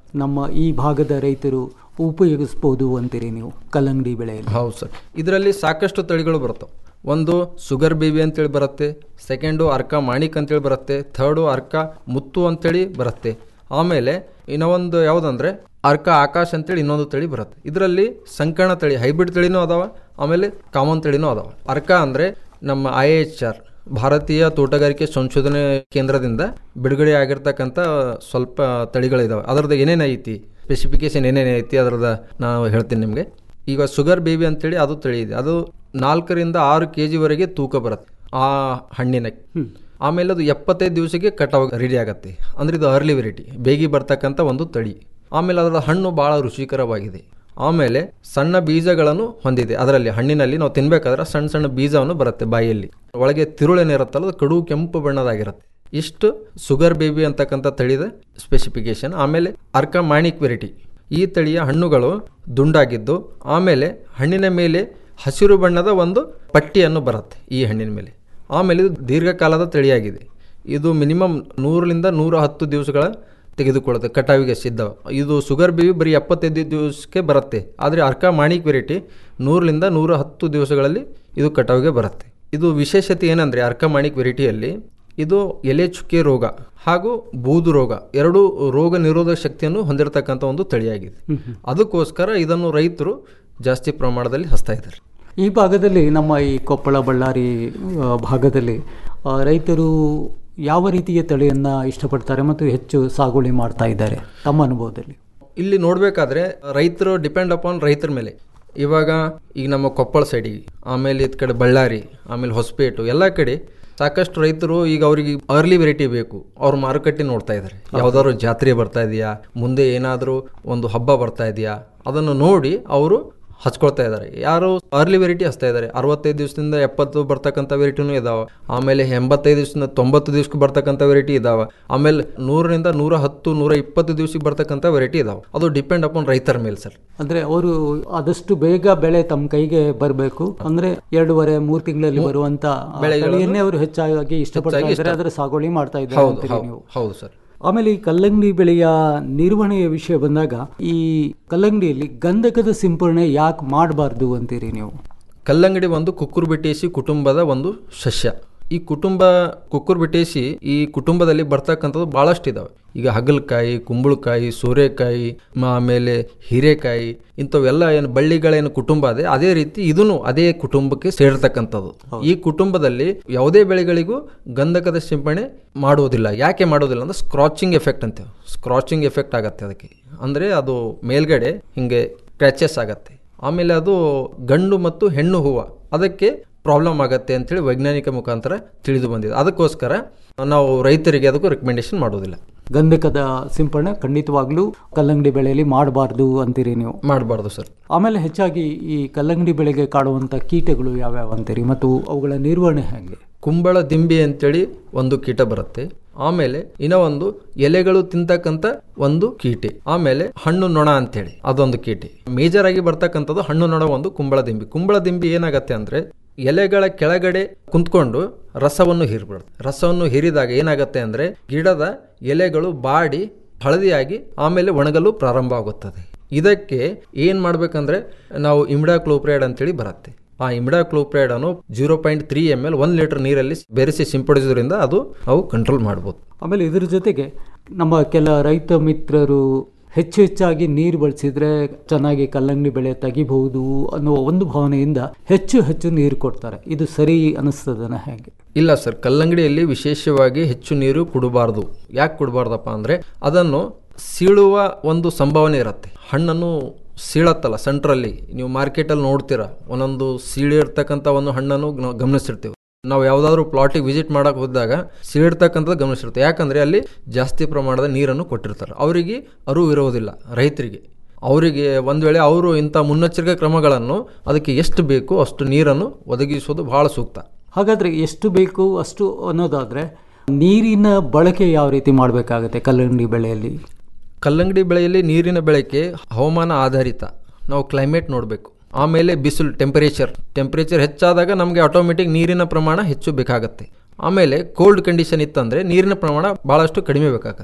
ನಮ್ಮ ಈ ಭಾಗದ ರೈತರು ಉಪಯೋಗಿಸ್ಬೋದು ಅಂತೀರಿ ನೀವು ಕಲ್ಲಂಗಡಿ ಬೆಳೆಯಲ್ಲಿ ಹೌದು ಸರ್ ಇದರಲ್ಲಿ ಸಾಕಷ್ಟು ತಳಿಗಳು ಬರ್ತವೆ ಒಂದು ಸುಗರ್ ಬೇಬಿ ಅಂತೇಳಿ ಬರುತ್ತೆ ಸೆಕೆಂಡು ಅರ್ಕ ಮಾಣಿಕ್ ಅಂತೇಳಿ ಬರುತ್ತೆ ಥರ್ಡು ಅರ್ಕ ಮುತ್ತು ಅಂತೇಳಿ ಬರುತ್ತೆ ಆಮೇಲೆ ಇನ್ನೊಂದು ಯಾವುದಂದ್ರೆ ಅರ್ಕ ಆಕಾಶ್ ಅಂತೇಳಿ ಇನ್ನೊಂದು ತಳಿ ಬರುತ್ತೆ ಇದರಲ್ಲಿ ಸಂಕಣ ತಳಿ ಹೈಬ್ರಿಡ್ ತಳಿನೂ ಅದಾವ ಆಮೇಲೆ ಕಾಮನ್ ತಳಿನೂ ಅದಾವ ಅರ್ಕ ಅಂದರೆ ನಮ್ಮ ಐ ಎಚ್ ಆರ್ ಭಾರತೀಯ ತೋಟಗಾರಿಕೆ ಸಂಶೋಧನೆ ಕೇಂದ್ರದಿಂದ ಬಿಡುಗಡೆ ಆಗಿರ್ತಕ್ಕಂಥ ಸ್ವಲ್ಪ ತಳಿಗಳಿದಾವೆ ಅದರದ್ದು ಏನೇನು ಐತಿ ಸ್ಪೆಸಿಫಿಕೇಶನ್ ಏನೇನು ಐತಿ ಅದರದ ನಾವು ಹೇಳ್ತೀನಿ ನಿಮಗೆ ಈಗ ಶುಗರ್ ಬೇಬಿ ಅಂತೇಳಿ ಅದು ತಳಿ ಇದೆ ಅದು ನಾಲ್ಕರಿಂದ ಆರು ಕೆ ಜಿವರೆಗೆ ತೂಕ ಬರುತ್ತೆ ಆ ಹಣ್ಣಿನ ಆಮೇಲೆ ಅದು ಎಪ್ಪತ್ತೈದು ದಿವಸಕ್ಕೆ ಕಟಾವ್ ರೆಡಿ ಆಗುತ್ತೆ ಅಂದರೆ ಇದು ಅರ್ಲಿ ವೆರೈಟಿ ಬೇಗಿ ಬರ್ತಕ್ಕಂಥ ಒಂದು ತಳಿ ಆಮೇಲೆ ಅದರ ಹಣ್ಣು ಭಾಳ ರುಚಿಕರವಾಗಿದೆ ಆಮೇಲೆ ಸಣ್ಣ ಬೀಜಗಳನ್ನು ಹೊಂದಿದೆ ಅದರಲ್ಲಿ ಹಣ್ಣಿನಲ್ಲಿ ನಾವು ತಿನ್ಬೇಕಾದ್ರೆ ಸಣ್ಣ ಸಣ್ಣ ಬೀಜವನ್ನು ಬರುತ್ತೆ ಬಾಯಲ್ಲಿ ಒಳಗೆ ತಿರುಳೇನಿರುತ್ತಲ್ಲ ಅದು ಕಡು ಕೆಂಪು ಬಣ್ಣದಾಗಿರುತ್ತೆ ಇಷ್ಟು ಸುಗರ್ ಬೇಬಿ ಅಂತಕ್ಕಂಥ ತಳಿದ ಸ್ಪೆಸಿಫಿಕೇಶನ್ ಆಮೇಲೆ ಅರ್ಕ ಮಾಣಿಕ್ ವೆರೈಟಿ ಈ ತಳಿಯ ಹಣ್ಣುಗಳು ದುಂಡಾಗಿದ್ದು ಆಮೇಲೆ ಹಣ್ಣಿನ ಮೇಲೆ ಹಸಿರು ಬಣ್ಣದ ಒಂದು ಪಟ್ಟಿಯನ್ನು ಬರುತ್ತೆ ಈ ಹಣ್ಣಿನ ಮೇಲೆ ಆಮೇಲೆ ಇದು ದೀರ್ಘಕಾಲದ ತಳಿಯಾಗಿದೆ ಇದು ಮಿನಿಮಮ್ ನೂರರಿಂದ ನೂರ ಹತ್ತು ದಿವಸಗಳ ತೆಗೆದುಕೊಳ್ಳುತ್ತೆ ಕಟಾವಿಗೆ ಸಿದ್ಧ ಇದು ಶುಗರ್ ಬೇಬಿ ಬರೀ ಎಪ್ಪತ್ತೈದು ದಿವಸಕ್ಕೆ ಬರುತ್ತೆ ಆದರೆ ಅರ್ಕ ಮಾಣಿಕ್ ವೆರೈಟಿ ನೂರರಿಂದ ನೂರ ಹತ್ತು ದಿವಸಗಳಲ್ಲಿ ಇದು ಕಟಾವಿಗೆ ಬರುತ್ತೆ ಇದು ವಿಶೇಷತೆ ಏನಂದರೆ ಅರ್ಕ ಮಾಣಿಕ್ ವೆರೈಟಿಯಲ್ಲಿ ಇದು ಎಲೆ ಚುಕ್ಕೆ ರೋಗ ಹಾಗೂ ಬೂದು ರೋಗ ಎರಡು ರೋಗ ನಿರೋಧಕ ಶಕ್ತಿಯನ್ನು ಹೊಂದಿರತಕ್ಕಂಥ ಒಂದು ತಳಿಯಾಗಿದೆ ಅದಕ್ಕೋಸ್ಕರ ಇದನ್ನು ರೈತರು ಜಾಸ್ತಿ ಪ್ರಮಾಣದಲ್ಲಿ ಹಚ್ತಾ ಇದ್ದಾರೆ ಈ ಭಾಗದಲ್ಲಿ ನಮ್ಮ ಈ ಕೊಪ್ಪಳ ಬಳ್ಳಾರಿ ಆ, ಭಾಗದಲ್ಲಿ ಆ, ರೈತರು ಯಾವ ರೀತಿಯ ತಳಿಯನ್ನು ಇಷ್ಟಪಡ್ತಾರೆ ಮತ್ತು ಹೆಚ್ಚು ಸಾಗುವಳಿ ಮಾಡ್ತಾ ಇದ್ದಾರೆ ತಮ್ಮ ಅನುಭವದಲ್ಲಿ ಇಲ್ಲಿ ನೋಡಬೇಕಾದ್ರೆ ರೈತರು ಡಿಪೆಂಡ್ ಅಪಾನ್ ರೈತರ ಮೇಲೆ ಇವಾಗ ಈಗ ನಮ್ಮ ಕೊಪ್ಪಳ ಸೈಡಿಗೆ ಆಮೇಲೆ ಇದ್ ಕಡೆ ಬಳ್ಳಾರಿ ಆಮೇಲೆ ಹೊಸಪೇಟು ಎಲ್ಲ ಕಡೆ ಸಾಕಷ್ಟು ರೈತರು ಈಗ ಅವರಿಗೆ ಅರ್ಲಿ ವೆರೈಟಿ ಬೇಕು ಅವ್ರ ಮಾರುಕಟ್ಟೆ ನೋಡ್ತಾ ಇದ್ದಾರೆ ಯಾವ್ದಾದ್ರು ಜಾತ್ರೆ ಬರ್ತಾ ಇದೆಯಾ ಮುಂದೆ ಏನಾದರೂ ಒಂದು ಹಬ್ಬ ಬರ್ತಾ ಇದೆಯಾ ಅದನ್ನು ನೋಡಿ ಅವರು ಹಚ್ಕೊಳ್ತಾ ಇದ್ದಾರೆ ಯಾರು ಅರ್ಲಿ ವೆರೈಟಿ ಹಚ್ತಾ ಇದ್ದಾರೆ ಅರವತ್ತೈದು ದಿವಸದಿಂದ ಎಪ್ಪತ್ತು ಬರ್ತಕ್ಕಂಥ ವೆರೈಟಿನೂ ಇದಾವೆ ಆಮೇಲೆ ಎಂಬತ್ತೈದು ದಿವಸದಿಂದ ತೊಂಬತ್ತು ದಿವಸಕ್ಕೆ ಬರ್ತಕ್ಕಂಥ ವೆರೈಟಿ ಇದಾವೆ ಆಮೇಲೆ ನೂರರಿಂದ ನೂರ ಹತ್ತು ನೂರ ಇಪ್ಪತ್ತು ದಿವಸಕ್ಕೆ ಬರ್ತಕ್ಕಂಥ ವೆರೈಟಿ ಇದಾವೆ ಅದು ಡಿಪೆಂಡ್ ಅಪಾನ್ ರೈತರ ಮೇಲೆ ಸರ್ ಅಂದ್ರೆ ಅವರು ಆದಷ್ಟು ಬೇಗ ಬೆಳೆ ತಮ್ಮ ಕೈಗೆ ಬರಬೇಕು ಅಂದ್ರೆ ಎರಡೂವರೆ ಮೂರು ತಿಂಗಳಲ್ಲಿ ಬರುವಂತ ಆ ಬೆಳೆಗಳನ್ನು ತಳಿಯನ್ನೇ ಅವರು ಹೆಚ್ಚಾಗಿ ಇಷ್ಟಪಡ್ತಾ ಹೆಚ್ಚಾಗಿ ಇದ್ದಾರೆ ಇಷ್ಟ- ಅದರ ಸಾಗುವಳಿ ಮಾಡ್ತಾ ಇದ್ದಾರೆ ಹೌದು ಅಂತೀರಿ ಹೌದು ನೀವು ಹೌದು ಸರ್ ಆಮೇಲೆ ಈ ಕಲ್ಲಂಗಡಿ ಬೆಳೆಯ ನಿರ್ವಹಣೆಯ ವಿಷಯ ಬಂದಾಗ ಈ ಕಲ್ಲಂಗಡಿಯಲ್ಲಿ ಗಂಧಕದ ಸಿಂಪರಣೆ ಯಾಕೆ ಮಾಡಬಾರ್ದು ಅಂತೀರಿ ನೀವು ಕಲ್ಲಂಗಡಿ ಒಂದು ಕುಕ್ಕುರ್ಬಿಟೇಸಿ ಕುಟುಂಬದ ಒಂದು ಸಸ್ಯ ಈ ಕುಟುಂಬ ಕುಕ್ಕುರ್ಬಿಟೇಸಿ ಈ ಕುಟುಂಬದಲ್ಲಿ ಬರ್ತಕ್ಕಂಥದ್ದು ಭಾಳಷ್ಟು ಇದಾವೆ ಈಗ ಹಗಲಕಾಯಿ ಕುಂಬಳಕಾಯಿ ಸೋರೆಕಾಯಿ ಮ- ಆಮೇಲೆ ಹೀರೆಕಾಯಿ ಇಂಥವೆಲ್ಲ ಏನು ಬಳ್ಳಿಗಳೇನು ಕುಟುಂಬ ಅದೇ ಅದೇ ರೀತಿ ಇದನ್ನು ಅದೇ ಕುಟುಂಬಕ್ಕೆ ಸೇರ್ತಕ್ಕಂಥದ್ದು ಈ ಕುಟುಂಬದಲ್ಲಿ ಯಾವುದೇ ಬೆಳೆಗಳಿಗೂ ಗಂಧಕದ ಸಿಂಪಡಣೆ ಮಾಡುವುದಿಲ್ಲ ಯಾಕೆ ಮಾಡೋದಿಲ್ಲ ಅಂದ್ರೆ ಸ್ಕ್ರಾಚಿಂಗ್ ಎಫೆಕ್ಟ್ ಅಂತೇವೆ ಸ್ಕ್ರಾಚಿಂಗ್ ಎಫೆಕ್ಟ್ ಆಗತ್ತೆ ಅದಕ್ಕೆ ಅಂದರೆ ಅದು ಮೇಲ್ಗಡೆ ಹಿಂಗೆ ಕ್ರ್ಯಾಚಸ್ ಆಗತ್ತೆ ಆಮೇಲೆ ಅದು ಗಂಡು ಮತ್ತು ಹೆಣ್ಣು ಹೂವು ಅದಕ್ಕೆ ಪ್ರಾಬ್ಲಮ್ ಆಗತ್ತೆ ಅಂತೇಳಿ ವೈಜ್ಞಾನಿಕ ಮುಖಾಂತರ ತಿಳಿದು ಬಂದಿದೆ ಅದಕ್ಕೋಸ್ಕರ ನಾವು ರೈತರಿಗೆ ಅದಕ್ಕೂ ರೆಕಮೆಂಡೇಶನ್ ಮಾಡೋದಿಲ್ಲ ಗಂಧಕದ ಸಿಂಪರಣೆ ಖಂಡಿತವಾಗ್ಲೂ ಕಲ್ಲಂಗಡಿ ಬೆಳೆಯಲ್ಲಿ ಮಾಡಬಾರ್ದು ಅಂತೀರಿ ನೀವು ಮಾಡಬಾರ್ದು ಸರ್ ಆಮೇಲೆ ಹೆಚ್ಚಾಗಿ ಈ ಕಲ್ಲಂಗಡಿ ಬೆಳೆಗೆ ಕಾಡುವಂಥ ಕೀಟಗಳು ಯಾವ್ಯಾವ ಅಂತೀರಿ ಮತ್ತು ಅವುಗಳ ನಿರ್ವಹಣೆ ಹೇಗೆ ಕುಂಬಳ ದಿಂಬಿ ಅಂತೇಳಿ ಒಂದು ಕೀಟ ಬರುತ್ತೆ ಆಮೇಲೆ ಇನ್ನ ಒಂದು ಎಲೆಗಳು ತಿಂತಕ್ಕಂತ ಒಂದು ಕೀಟೆ ಆಮೇಲೆ ಹಣ್ಣು ನೊಣ ಅಂತೇಳಿ ಅದೊಂದು ಕೀಟೆ ಮೇಜರ್ ಆಗಿ ಬರ್ತಕ್ಕಂಥದ್ದು ಹಣ್ಣು ನೊಣ ಒಂದು ಕುಂಬಳ ದಿಂಬಿ ಕುಂಬಳ ದಿಂಬಿ ಏನಾಗತ್ತೆ ಅಂದ್ರೆ ಎಲೆಗಳ ಕೆಳಗಡೆ ಕುಂತ್ಕೊಂಡು ರಸವನ್ನು ಹೀರ್ಬಿಡುತ್ತೆ ರಸವನ್ನು ಹೀರಿದಾಗ ಏನಾಗತ್ತೆ ಅಂದ್ರೆ ಗಿಡದ ಎಲೆಗಳು ಬಾಡಿ ಹಳದಿಯಾಗಿ ಆಮೇಲೆ ಒಣಗಲು ಪ್ರಾರಂಭ ಆಗುತ್ತದೆ ಇದಕ್ಕೆ ಏನ್ ಮಾಡ್ಬೇಕಂದ್ರೆ ನಾವು ಇಮ್ಡಾಕ್ಲೋಪ್ರೈಡ್ ಅಂತೇಳಿ ಬರುತ್ತೆ ಆ ಇಮ್ಡಾಕ್ಲೋಪ್ರೈಡ್ ಅನ್ನು zero point three M L ಒಂದು ಲೀಟರ್ ನೀರಲ್ಲಿ ಬೆರೆಸಿ ಸಿಂಪಡಿಸೋದ್ರಿಂದ ಅದು ನಾವು ಕಂಟ್ರೋಲ್ ಮಾಡ್ಬೋದು ಆಮೇಲೆ ಇದ್ರ ಜೊತೆಗೆ ನಮ್ಮ ಕೆಲ ರೈತ ಮಿತ್ರರು ಹೆಚ್ಚು ಹೆಚ್ಚಾಗಿ ನೀರು ಬಳಸಿದ್ರೆ ಚೆನ್ನಾಗಿ ಕಲ್ಲಂಗಡಿ ಬೆಳೆ ತೆಗಿಬಹುದು ಅನ್ನುವ ಒಂದು ಭಾವನೆಯಿಂದ ಹೆಚ್ಚು ಹೆಚ್ಚು ನೀರು ಕೊಡ್ತಾರೆ ಇದು ಸರಿ ಅನಿಸ್ತದನ ಹೇಗೆ ಇಲ್ಲ ಸರ್ ಕಲ್ಲಂಗಡಿಯಲ್ಲಿ ವಿಶೇಷವಾಗಿ ಹೆಚ್ಚು ನೀರು ಕುಡಬಾರ್ದು ಯಾಕೆ ಕುಡಬಾರ್ದಪ್ಪ ಅಂದರೆ ಅದನ್ನು ಸೀಳುವ ಒಂದು ಸಂಭಾವನೆ ಇರುತ್ತೆ ಹಣ್ಣನ್ನು ಸೀಳತ್ತಲ್ಲ ಸೆಂಟ್ರಲ್ಲಿ ನೀವು ಮಾರ್ಕೆಟಲ್ಲಿ ನೋಡ್ತೀರಾ ಒಂದೊಂದು ಸೀಳಿರ್ತಕ್ಕಂಥ ಒಂದು ಹಣ್ಣನ್ನು ನಾವು ಗಮನಿಸಿರ್ತೀವಿ ನಾವು ಯಾವುದಾದ್ರೂ ಪ್ಲಾಟಿಗೆ ವಿಸಿಟ್ ಮಾಡಕ್ಕೆ ಹೋದಾಗ ಸೀಳಿರ್ತಕ್ಕಂಥದ್ದು ಗಮನಿಸಿರ್ತೀವಿ ಯಾಕಂದರೆ ಅಲ್ಲಿ ಜಾಸ್ತಿ ಪ್ರಮಾಣದ ನೀರನ್ನು ಕೊಟ್ಟಿರ್ತಾರೆ ಅವರಿಗೆ ಅರಿವು ಇರೋದಿಲ್ಲ ರೈತರಿಗೆ ಅವರಿಗೆ ಒಂದು ವೇಳೆ ಅವರು ಇಂಥ ಮುನ್ನೆಚ್ಚರಿಕೆ ಕ್ರಮಗಳನ್ನು ಅದಕ್ಕೆ ಎಷ್ಟು ಬೇಕು ಅಷ್ಟು ನೀರನ್ನು ಒದಗಿಸೋದು ಬಹಳ ಸೂಕ್ತ ಹಾಗಾದ್ರೆ ಎಷ್ಟು ಬೇಕು ಅಷ್ಟು ಅನ್ನೋದಾದ್ರೆ ನೀರಿನ ಬಳಕೆ ಯಾವ ರೀತಿ ಮಾಡಬೇಕಾಗತ್ತೆ ಕಲ್ಲಂಗಡಿ ಬೆಳೆಯಲ್ಲಿ ಕಲ್ಲಂಗಡಿ ಬೆಳೆಯಲ್ಲಿ ನೀರಿನ ಬಳಕೆ ಹವಾಮಾನ ಆಧಾರಿತ ನಾವು ಕ್ಲೈಮೇಟ್ ನೋಡಬೇಕು ಆಮೇಲೆ ಬಿಸಿಲು ಟೆಂಪರೇಚರ್ ಟೆಂಪರೇಚರ್ ಹೆಚ್ಚಾದಾಗ ನಮಗೆ ಆಟೋಮೆಟಿಕ್ ನೀರಿನ ಪ್ರಮಾಣ ಹೆಚ್ಚು ಬೇಕಾಗತ್ತೆ ಆಮೇಲೆ ಕೋಲ್ಡ್ ಕಂಡೀಷನ್ ಇತ್ತಂದರೆ ನೀರಿನ ಪ್ರಮಾಣ ಭಾಳಷ್ಟು ಕಡಿಮೆ ಬೇಕಾಗತ್ತೆ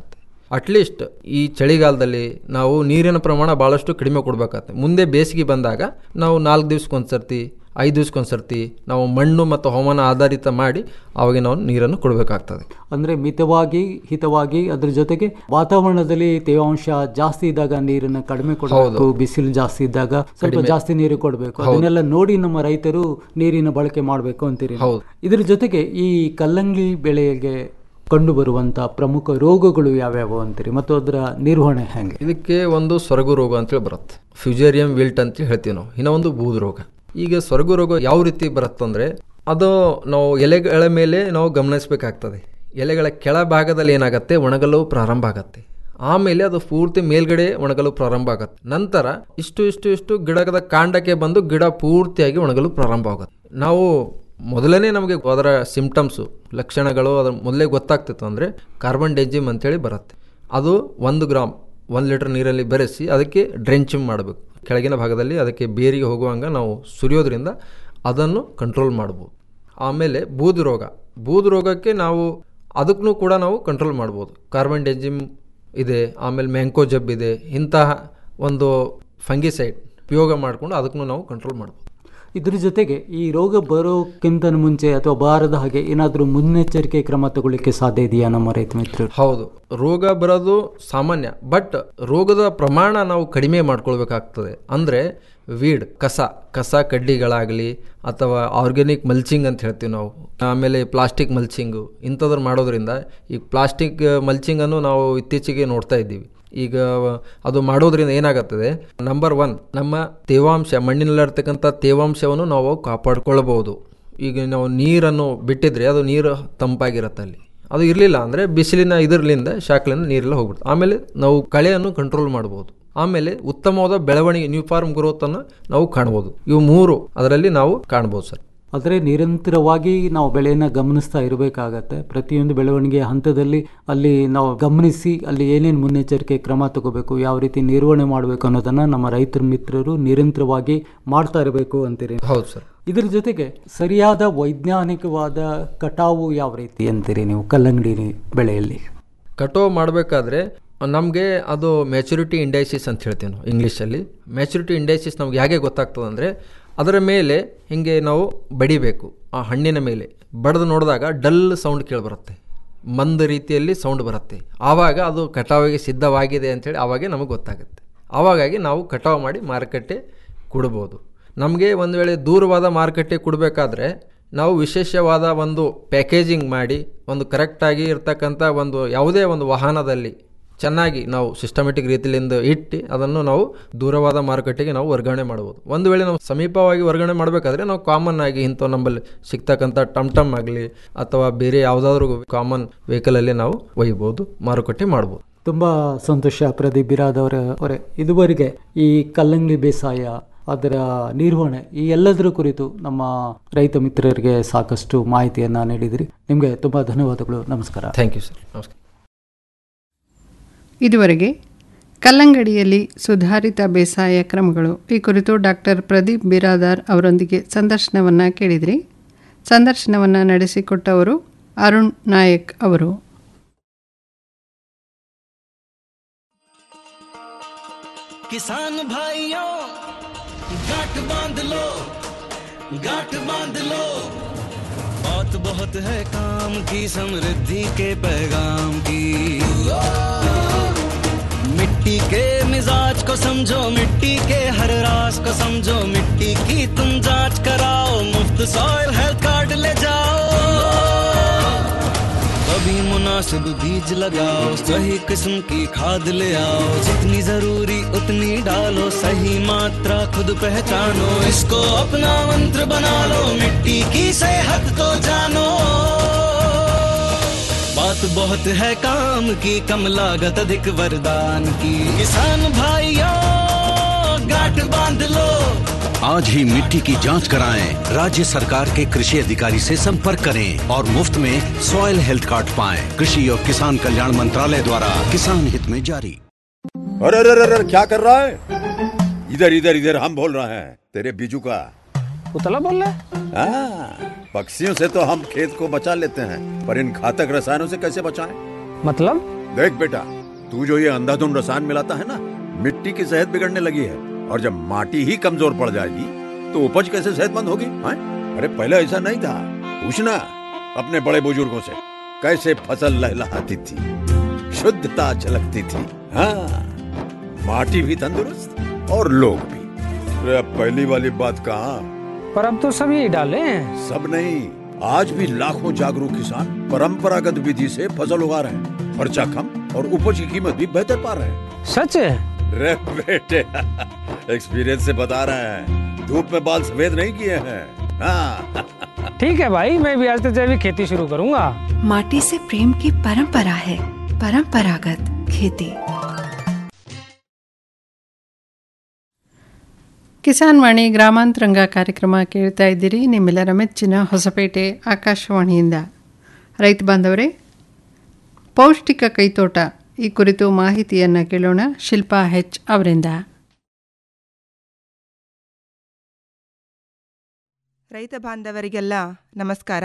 ಅಟ್ಲೀಸ್ಟ್ ಈ ಚಳಿಗಾಲದಲ್ಲಿ ನಾವು ನೀರಿನ ಪ್ರಮಾಣ ಭಾಳಷ್ಟು ಕಡಿಮೆ ಕೊಡಬೇಕಾಗತ್ತೆ ಮುಂದೆ ಬೇಸಿಗೆ ಬಂದಾಗ ನಾವು ನಾಲ್ಕು ದಿವ್ಸಕ್ಕೊಂದ್ಸರ್ತಿ ಐದು ದಿವ್ಸಕ್ಕೊಂದ್ಸರ್ತಿ ನಾವು ಮಣ್ಣು ಮತ್ತು ಹವಾಮಾನ ಆಧಾರಿತ ಮಾಡಿ ಅವಾಗ ನಾವು ನೀರನ್ನು ಕೊಡಬೇಕಾಗ್ತದೆ ಅಂದ್ರೆ ಮಿತವಾಗಿ ಹಿತವಾಗಿ ಅದ್ರ ಜೊತೆಗೆ ವಾತಾವರಣದಲ್ಲಿ ತೇವಾಂಶ ಜಾಸ್ತಿ ಇದ್ದಾಗ ನೀರನ್ನ ಕಡಿಮೆ ಕೊಡಬೇಕು ಬಿಸಿಲು ಜಾಸ್ತಿ ಇದ್ದಾಗ ಸ್ವಲ್ಪ ಕಡಿಮೆ. ಜಾಸ್ತಿ ನೀರು ಕೊಡಬೇಕು ಹೌದು. ಅದನ್ನೆಲ್ಲ ನೋಡಿ ನಮ್ಮ ರೈತರು ನೀರಿನ ಬಳಕೆ ಮಾಡಬೇಕು ಅಂತೀರಿ ಹೌದು. ಇದ್ರ ಜೊತೆಗೆ ಈ ಕಲ್ಲಂಗಡಿ ಬೆಳೆಗೆ ಕಂಡು ಬರುವಂತ ಪ್ರಮುಖ ರೋಗಗಳು ಯಾವ್ಯಾವು ಅಂತೀರಿ ಮತ್ತು ಅದರ ನಿರ್ವಹಣೆ ಹೆಂಗೆ ಇದಕ್ಕೆ ಒಂದು ಸೊರಗು ರೋಗ ಅಂತೇಳಿ ಬರುತ್ತೆ ಫ್ಯೂಜೇರಿಯಂ ವಿಲ್ಟ್ ಅಂತ ಹೇಳ್ತೀವಿ ನಾವು ಇನ್ನೂ ಒಂದು ಬೂದು ರೋಗ ಈಗ ಸೊರಗು ರೋಗ ಯಾವ ರೀತಿ ಬರುತ್ತಂದ್ರೆ ಅದು ನಾವು ಎಲೆಗಳ ಮೇಲೆ ನಾವು ಗಮನಿಸಬೇಕಾಗ್ತದೆ ಎಲೆಗಳ ಕೆಳ ಭಾಗದಲ್ಲಿ ಏನಾಗುತ್ತೆ ಒಣಗಲು ಪ್ರಾರಂಭ ಆಗತ್ತೆ ಆಮೇಲೆ ಅದು ಪೂರ್ತಿ ಮೇಲ್ಗಡೆ ಒಣಗಲು ಪ್ರಾರಂಭ ಆಗುತ್ತೆ ನಂತರ ಇಷ್ಟು ಇಷ್ಟು ಇಷ್ಟು ಗಿಡದ ಕಾಂಡಕ್ಕೆ ಬಂದು ಗಿಡ ಪೂರ್ತಿಯಾಗಿ ಒಣಗಲು ಪ್ರಾರಂಭ ಆಗುತ್ತೆ ನಾವು ಮೊದಲನೇ ನಮಗೆ ಅದರ ಸಿಂಪ್ಟಮ್ಸು ಲಕ್ಷಣಗಳು ಅದರ ಮೊದಲೇ ಗೊತ್ತಾಗ್ತಿತ್ತು ಅಂದರೆ ಕಾರ್ಬನ್ ಡೆಂಜಿಮ್ ಅಂತೇಳಿ ಬರುತ್ತೆ ಅದು ಒಂದು ಗ್ರಾಮ್ ಒಂದು ಲೀಟರ್ ನೀರಲ್ಲಿ ಬೆರೆಸಿ ಅದಕ್ಕೆ ಡ್ರೆಂಚಿಂಗ್ ಮಾಡಬೇಕು ಕೆಳಗಿನ ಭಾಗದಲ್ಲಿ ಅದಕ್ಕೆ ಬೇರಿಗೆ ಹೋಗುವಂಗ ನಾವು ಸುರಿಯೋದ್ರಿಂದ ಅದನ್ನು ಕಂಟ್ರೋಲ್ ಮಾಡ್ಬೋದು ಆಮೇಲೆ ಬೂದು ರೋಗ ಬೂದು ರೋಗಕ್ಕೆ ನಾವು ಅದಕ್ಕೂ ಕೂಡ ನಾವು ಕಂಟ್ರೋಲ್ ಮಾಡ್ಬೋದು ಕಾರ್ಬನ್ ಡೆಂಜಿಮ್ ಇದೆ ಆಮೇಲೆ ಮ್ಯಾಂಕೋ ಜಬ್ ಇದೆ ಇಂತಹ ಒಂದು ಫಂಗಿಸೈಡ್ ಉಪಯೋಗ ಮಾಡಿಕೊಂಡು ಅದಕ್ಕೂ ನಾವು ಕಂಟ್ರೋಲ್ ಮಾಡ್ಬೋದು ಇದ್ರ ಜೊತೆಗೆ ಈ ರೋಗ ಬರೋಕ್ಕಿಂತ ಮುಂಚೆ ಅಥವಾ ಬಾರದ ಹಾಗೆ ಏನಾದರೂ ಮುನ್ನೆಚ್ಚರಿಕೆ ಕ್ರಮ ತಗೊಳ್ಳಿಕ್ಕೆ ಸಾಧ್ಯ ಇದೆಯಾ ನಮ್ಮ ರೈತ ಮಿತ್ರರು ಹೌದು ರೋಗ ಬರೋದು ಸಾಮಾನ್ಯ ಬಟ್ ರೋಗದ ಪ್ರಮಾಣ ನಾವು ಕಡಿಮೆ ಮಾಡ್ಕೊಳ್ಬೇಕಾಗ್ತದೆ ಅಂದರೆ ವೀಡ್ ಕಸ ಕಸ ಕಡ್ಡಿಗಳಾಗಲಿ ಅಥವಾ ಆರ್ಗ್ಯಾನಿಕ್ ಮಲ್ಚಿಂಗ್ ಅಂತ ಹೇಳ್ತೀವಿ ನಾವು ಆಮೇಲೆ ಪ್ಲಾಸ್ಟಿಕ್ ಮಲ್ಚಿಂಗು ಇಂಥದ್ರ ಮಾಡೋದ್ರಿಂದ ಈ ಪ್ಲಾಸ್ಟಿಕ್ ಮಲ್ಚಿಂಗನ್ನು ನಾವು ಇತ್ತೀಚೆಗೆ ನೋಡ್ತಾ ಇದ್ದೀವಿ ಈಗ ಅದು ಮಾಡೋದ್ರಿಂದ ಏನಾಗುತ್ತದೆ ನಂಬರ್ ಒನ್ ನಮ್ಮ ತೇವಾಂಶ ಮಣ್ಣಿನಲ್ಲಿರ್ತಕ್ಕಂಥ ತೇವಾಂಶವನ್ನು ನಾವು ಕಾಪಾಡಿಕೊಳ್ಳಬಹುದು ಈಗ ನಾವು ನೀರನ್ನು ಬಿಟ್ಟಿದ್ರೆ ಅದು ನೀರು ತಂಪಾಗಿರುತ್ತೆ ಅಲ್ಲಿ ಅದು ಇರಲಿಲ್ಲ ಅಂದರೆ ಬಿಸಿಲಿನ ಇದರ್ಲಿಂದ ಶಾಖಲಿಂದ ನೀರೆಲ್ಲ ಹೋಗ್ಬಿಡುತ್ತೆ ಆಮೇಲೆ ನಾವು ಕಳೆಯನ್ನು ಕಂಟ್ರೋಲ್ ಮಾಡ್ಬೋದು ಆಮೇಲೆ ಉತ್ತಮವಾದ ಬೆಳವಣಿಗೆ ನ್ಯೂ ಫಾರ್ಮ್ ಗ್ರೋತನ್ನು ನಾವು ಕಾಣ್ಬೋದು ಇವು ಮೂರು ಅದರಲ್ಲಿ ನಾವು ಕಾಣ್ಬೋದು ಸರ್ ಆದರೆ ನಿರಂತರವಾಗಿ ನಾವು ಬೆಳೆಯನ್ನು ಗಮನಿಸ್ತಾ ಇರಬೇಕಾಗತ್ತೆ ಪ್ರತಿಯೊಂದು ಬೆಳವಣಿಗೆಯ ಹಂತದಲ್ಲಿ ಅಲ್ಲಿ ನಾವು ಗಮನಿಸಿ ಅಲ್ಲಿ ಏನೇನು ಮುನ್ನೆಚ್ಚರಿಕೆ ಕ್ರಮ ತಗೋಬೇಕು ಯಾವ ರೀತಿ ನಿರ್ವಹಣೆ ಮಾಡಬೇಕು ಅನ್ನೋದನ್ನ ನಮ್ಮ ರೈತರ ಮಿತ್ರರು ನಿರಂತರವಾಗಿ ಮಾಡ್ತಾ ಇರಬೇಕು ಅಂತೀರಿ ಹೌದು ಸರ್ ಇದ್ರ ಜೊತೆಗೆ ಸರಿಯಾದ ವೈಜ್ಞಾನಿಕವಾದ ಕಟಾವು ಯಾವ ರೀತಿ ಅಂತೀರಿ ನೀವು ಕಲ್ಲಂಗಡಿ ಬೆಳೆಯಲ್ಲಿ ಕಟಾವು ಮಾಡಬೇಕಾದ್ರೆ ನಮಗೆ ಅದು ಮೆಚುರಿಟಿ ಇಂಡೈಸಿಸ್ ಅಂತ ಹೇಳ್ತೀವಿ ನಾವು ಇಂಗ್ಲೀಷಲ್ಲಿ ಮೆಚುರಿಟಿ ಇಂಡೈಸಿಸ್ ನಮ್ಗೆ ಹೇಗೆ ಗೊತ್ತಾಗ್ತದೆ ಅಂದರೆ ಅದರ ಮೇಲೆ ಹಿಂಗೆ ನಾವು ಬಡಿಬೇಕು ಆ ಹಣ್ಣಿನ ಮೇಲೆ ಬಡಿದು ನೋಡಿದಾಗ ಡಲ್ ಸೌಂಡ್ ಕೇಳಿಬರುತ್ತೆ ಮಂದ ರೀತಿಯಲ್ಲಿ ಸೌಂಡ್ ಬರುತ್ತೆ ಆವಾಗ ಅದು ಕಟಾವಿಗೆ ಸಿದ್ಧವಾಗಿದೆ ಅಂಥೇಳಿ ಆವಾಗೇ ನಮಗೆ ಗೊತ್ತಾಗುತ್ತೆ ಆವಾಗಾಗಿ ನಾವು ಕಟಾವು ಮಾಡಿ ಮಾರುಕಟ್ಟೆ ಕೊಡ್ಬೋದು ನಮಗೆ ಒಂದು ವೇಳೆ ದೂರವಾದ ಮಾರುಕಟ್ಟೆ ಕೊಡಬೇಕಾದ್ರೆ ನಾವು ವಿಶೇಷವಾದ ಒಂದು ಪ್ಯಾಕೇಜಿಂಗ್ ಮಾಡಿ ಒಂದು ಕರೆಕ್ಟಾಗಿ ಇರ್ತಕ್ಕಂಥ ಒಂದು ಯಾವುದೇ ಒಂದು ವಾಹನದಲ್ಲಿ ಚೆನ್ನಾಗಿ ನಾವು ಸಿಸ್ಟಮೆಟಿಕ್ ರೀತಿಯಿಂದ ಇಟ್ಟು ಅದನ್ನು ನಾವು ದೂರವಾದ ಮಾರುಕಟ್ಟೆಗೆ ನಾವು ವರ್ಗಾವಣೆ ಮಾಡ್ಬೋದು ಒಂದು ವೇಳೆ ನಾವು ಸಮೀಪವಾಗಿ ವರ್ಗಾವಣೆ ಮಾಡಬೇಕಾದ್ರೆ ನಾವು ಕಾಮನ್ ಆಗಿ ಇಂಥ ನಮ್ಮಲ್ಲಿ ಸಿಗ್ತಕ್ಕಂಥ ಟಮ್ ಟಮ್ ಆಗಲಿ ಅಥವಾ ಬೇರೆ ಯಾವುದಾದ್ರೂ ಕಾಮನ್ ವೆಹಿಕಲಲ್ಲಿ ನಾವು ಒಯ್ಬೋದು ಮಾರುಕಟ್ಟೆ ಮಾಡ್ಬೋದು ತುಂಬ ಸಂತೋಷ ಪ್ರದೀಪ್ ಬಿರಾದ್ ಅವರ ಅವರೇ ಇದುವರೆಗೆ ಈ ಕಲ್ಲಂಗಡಿ ಬೇಸಾಯ ಅದರ ನಿರ್ವಹಣೆ ಈ ಎಲ್ಲದರ ಕುರಿತು ನಮ್ಮ ರೈತ ಮಿತ್ರರಿಗೆ ಸಾಕಷ್ಟು ಮಾಹಿತಿಯನ್ನು ನೀಡಿದಿರಿ ನಿಮಗೆ ತುಂಬ ಧನ್ಯವಾದಗಳು ನಮಸ್ಕಾರ ಥ್ಯಾಂಕ್ ಯು ಸರ್ ನಮಸ್ಕಾರ ಇದುವರೆಗೆ ಕಲ್ಲಂಗಡಿಯಲ್ಲಿ ಸುಧಾರಿತ ಬೇಸಾಯ ಕ್ರಮಗಳು ಈ ಕುರಿತು ಡಾಕ್ಟರ್ ಪ್ರದೀಪ್ ಬಿರಾದಾರ್ ಅವರೊಂದಿಗೆ ಸಂದರ್ಶನವನ್ನು ಕೇಳಿದ್ರಿ ಸಂದರ್ಶನವನ್ನು ನಡೆಸಿಕೊಟ್ಟವರು ಅರುಣ್ ನಾಯಕ್ ಅವರು किसान भाइयों गांठ बांध लो गांठ बांध लो बात बहुत है काम की समृद्धि के पैगाम की मिट्टी के मिजाज को समझो मिट्टी के हर राज को समझो मिट्टी की तुम जांच कराओ मुफ्त सॉइल हेल्थ कार्ड ले जाओ कभी मुनासिब बीज लगाओ सही किस्म की खाद ले आओ जितनी जरूरी उतनी डालो सही मात्रा खुद पहचानो इसको अपना मंत्र बना लो मिट्टी की सेहत को जानो बात बहुत है काम की कम लागत अधिक वरदान की किसान भाइयों गांठ बांध लो आज ही मिट्टी की जांच कराएं राज्य सरकार के कृषि अधिकारी से संपर्क करें और मुफ्त में सॉइल हेल्थ कार्ड पाएं कृषि और किसान कल्याण मंत्रालय द्वारा किसान हित में जारी अरे अरे अरे क्या कर रहा है इधर इधर इधर हम बोल रहे हैं तेरे बीजू का उतला बोल रहा हाँ, पक्षियों से तो हम खेत को बचा लेते हैं पर इन घातक रसायनों से कैसे बचाएं? मतलब देख बेटा तू जो ये अंधाधुंध रसायन मिलाता है ना मिट्टी की सेहत बिगड़ने लगी है और जब माटी ही कमजोर पड़ जाएगी तो उपज कैसे सेहतमंद होगी हाँ? अरे पहले ऐसा नहीं था पूछना अपने बड़े बुजुर्गों से कैसे फसल लहलहाती थी शुद्धता झलकती थी हाँ माटी भी तंदुरुस्त और लोग भी अरे अब पहली वाली बात कहाँ पर अब तो सब यही डाले हैं सब नहीं आज भी लाखों जागरूक किसान परंपरागत विधि से फसल उगा रहे हैं खर्चा कम और उपज की कीमत भी बेहतर पा रहे हैं सच है रे बेटे एक्सपीरियंस से बता रहे हैं धूप में बाल सफेद नहीं किए हैं हाँ ठीक है भाई मैं भी आज से जैविक खेती शुरू करूंगा माटी से प्रेम की परंपरा है परंपरागत खेती ಕಿಸಾನ್ ವಾಣಿ ಗ್ರಾಮಾಂತರಂಗ ಕಾರ್ಯಕ್ರಮ ಕೇಳ್ತಾ ಇದ್ದೀರಿ ನಿಮ್ಮೆಲ್ಲರ ಮೆಚ್ಚಿನ ಹೊಸಪೇಟೆ ಆಕಾಶವಾಣಿಯಿಂದ ರೈತ ಬಾಂಧವರೇ ಪೌಷ್ಟಿಕ ಕೈತೋಟ ಈ ಕುರಿತು ಮಾಹಿತಿಯನ್ನು ಕೇಳೋಣ ಶಿಲ್ಪಾ ಹೆಚ್ ಅವರಿಂದ ರೈತ ಬಾಂಧವರಿಗೆಲ್ಲ ನಮಸ್ಕಾರ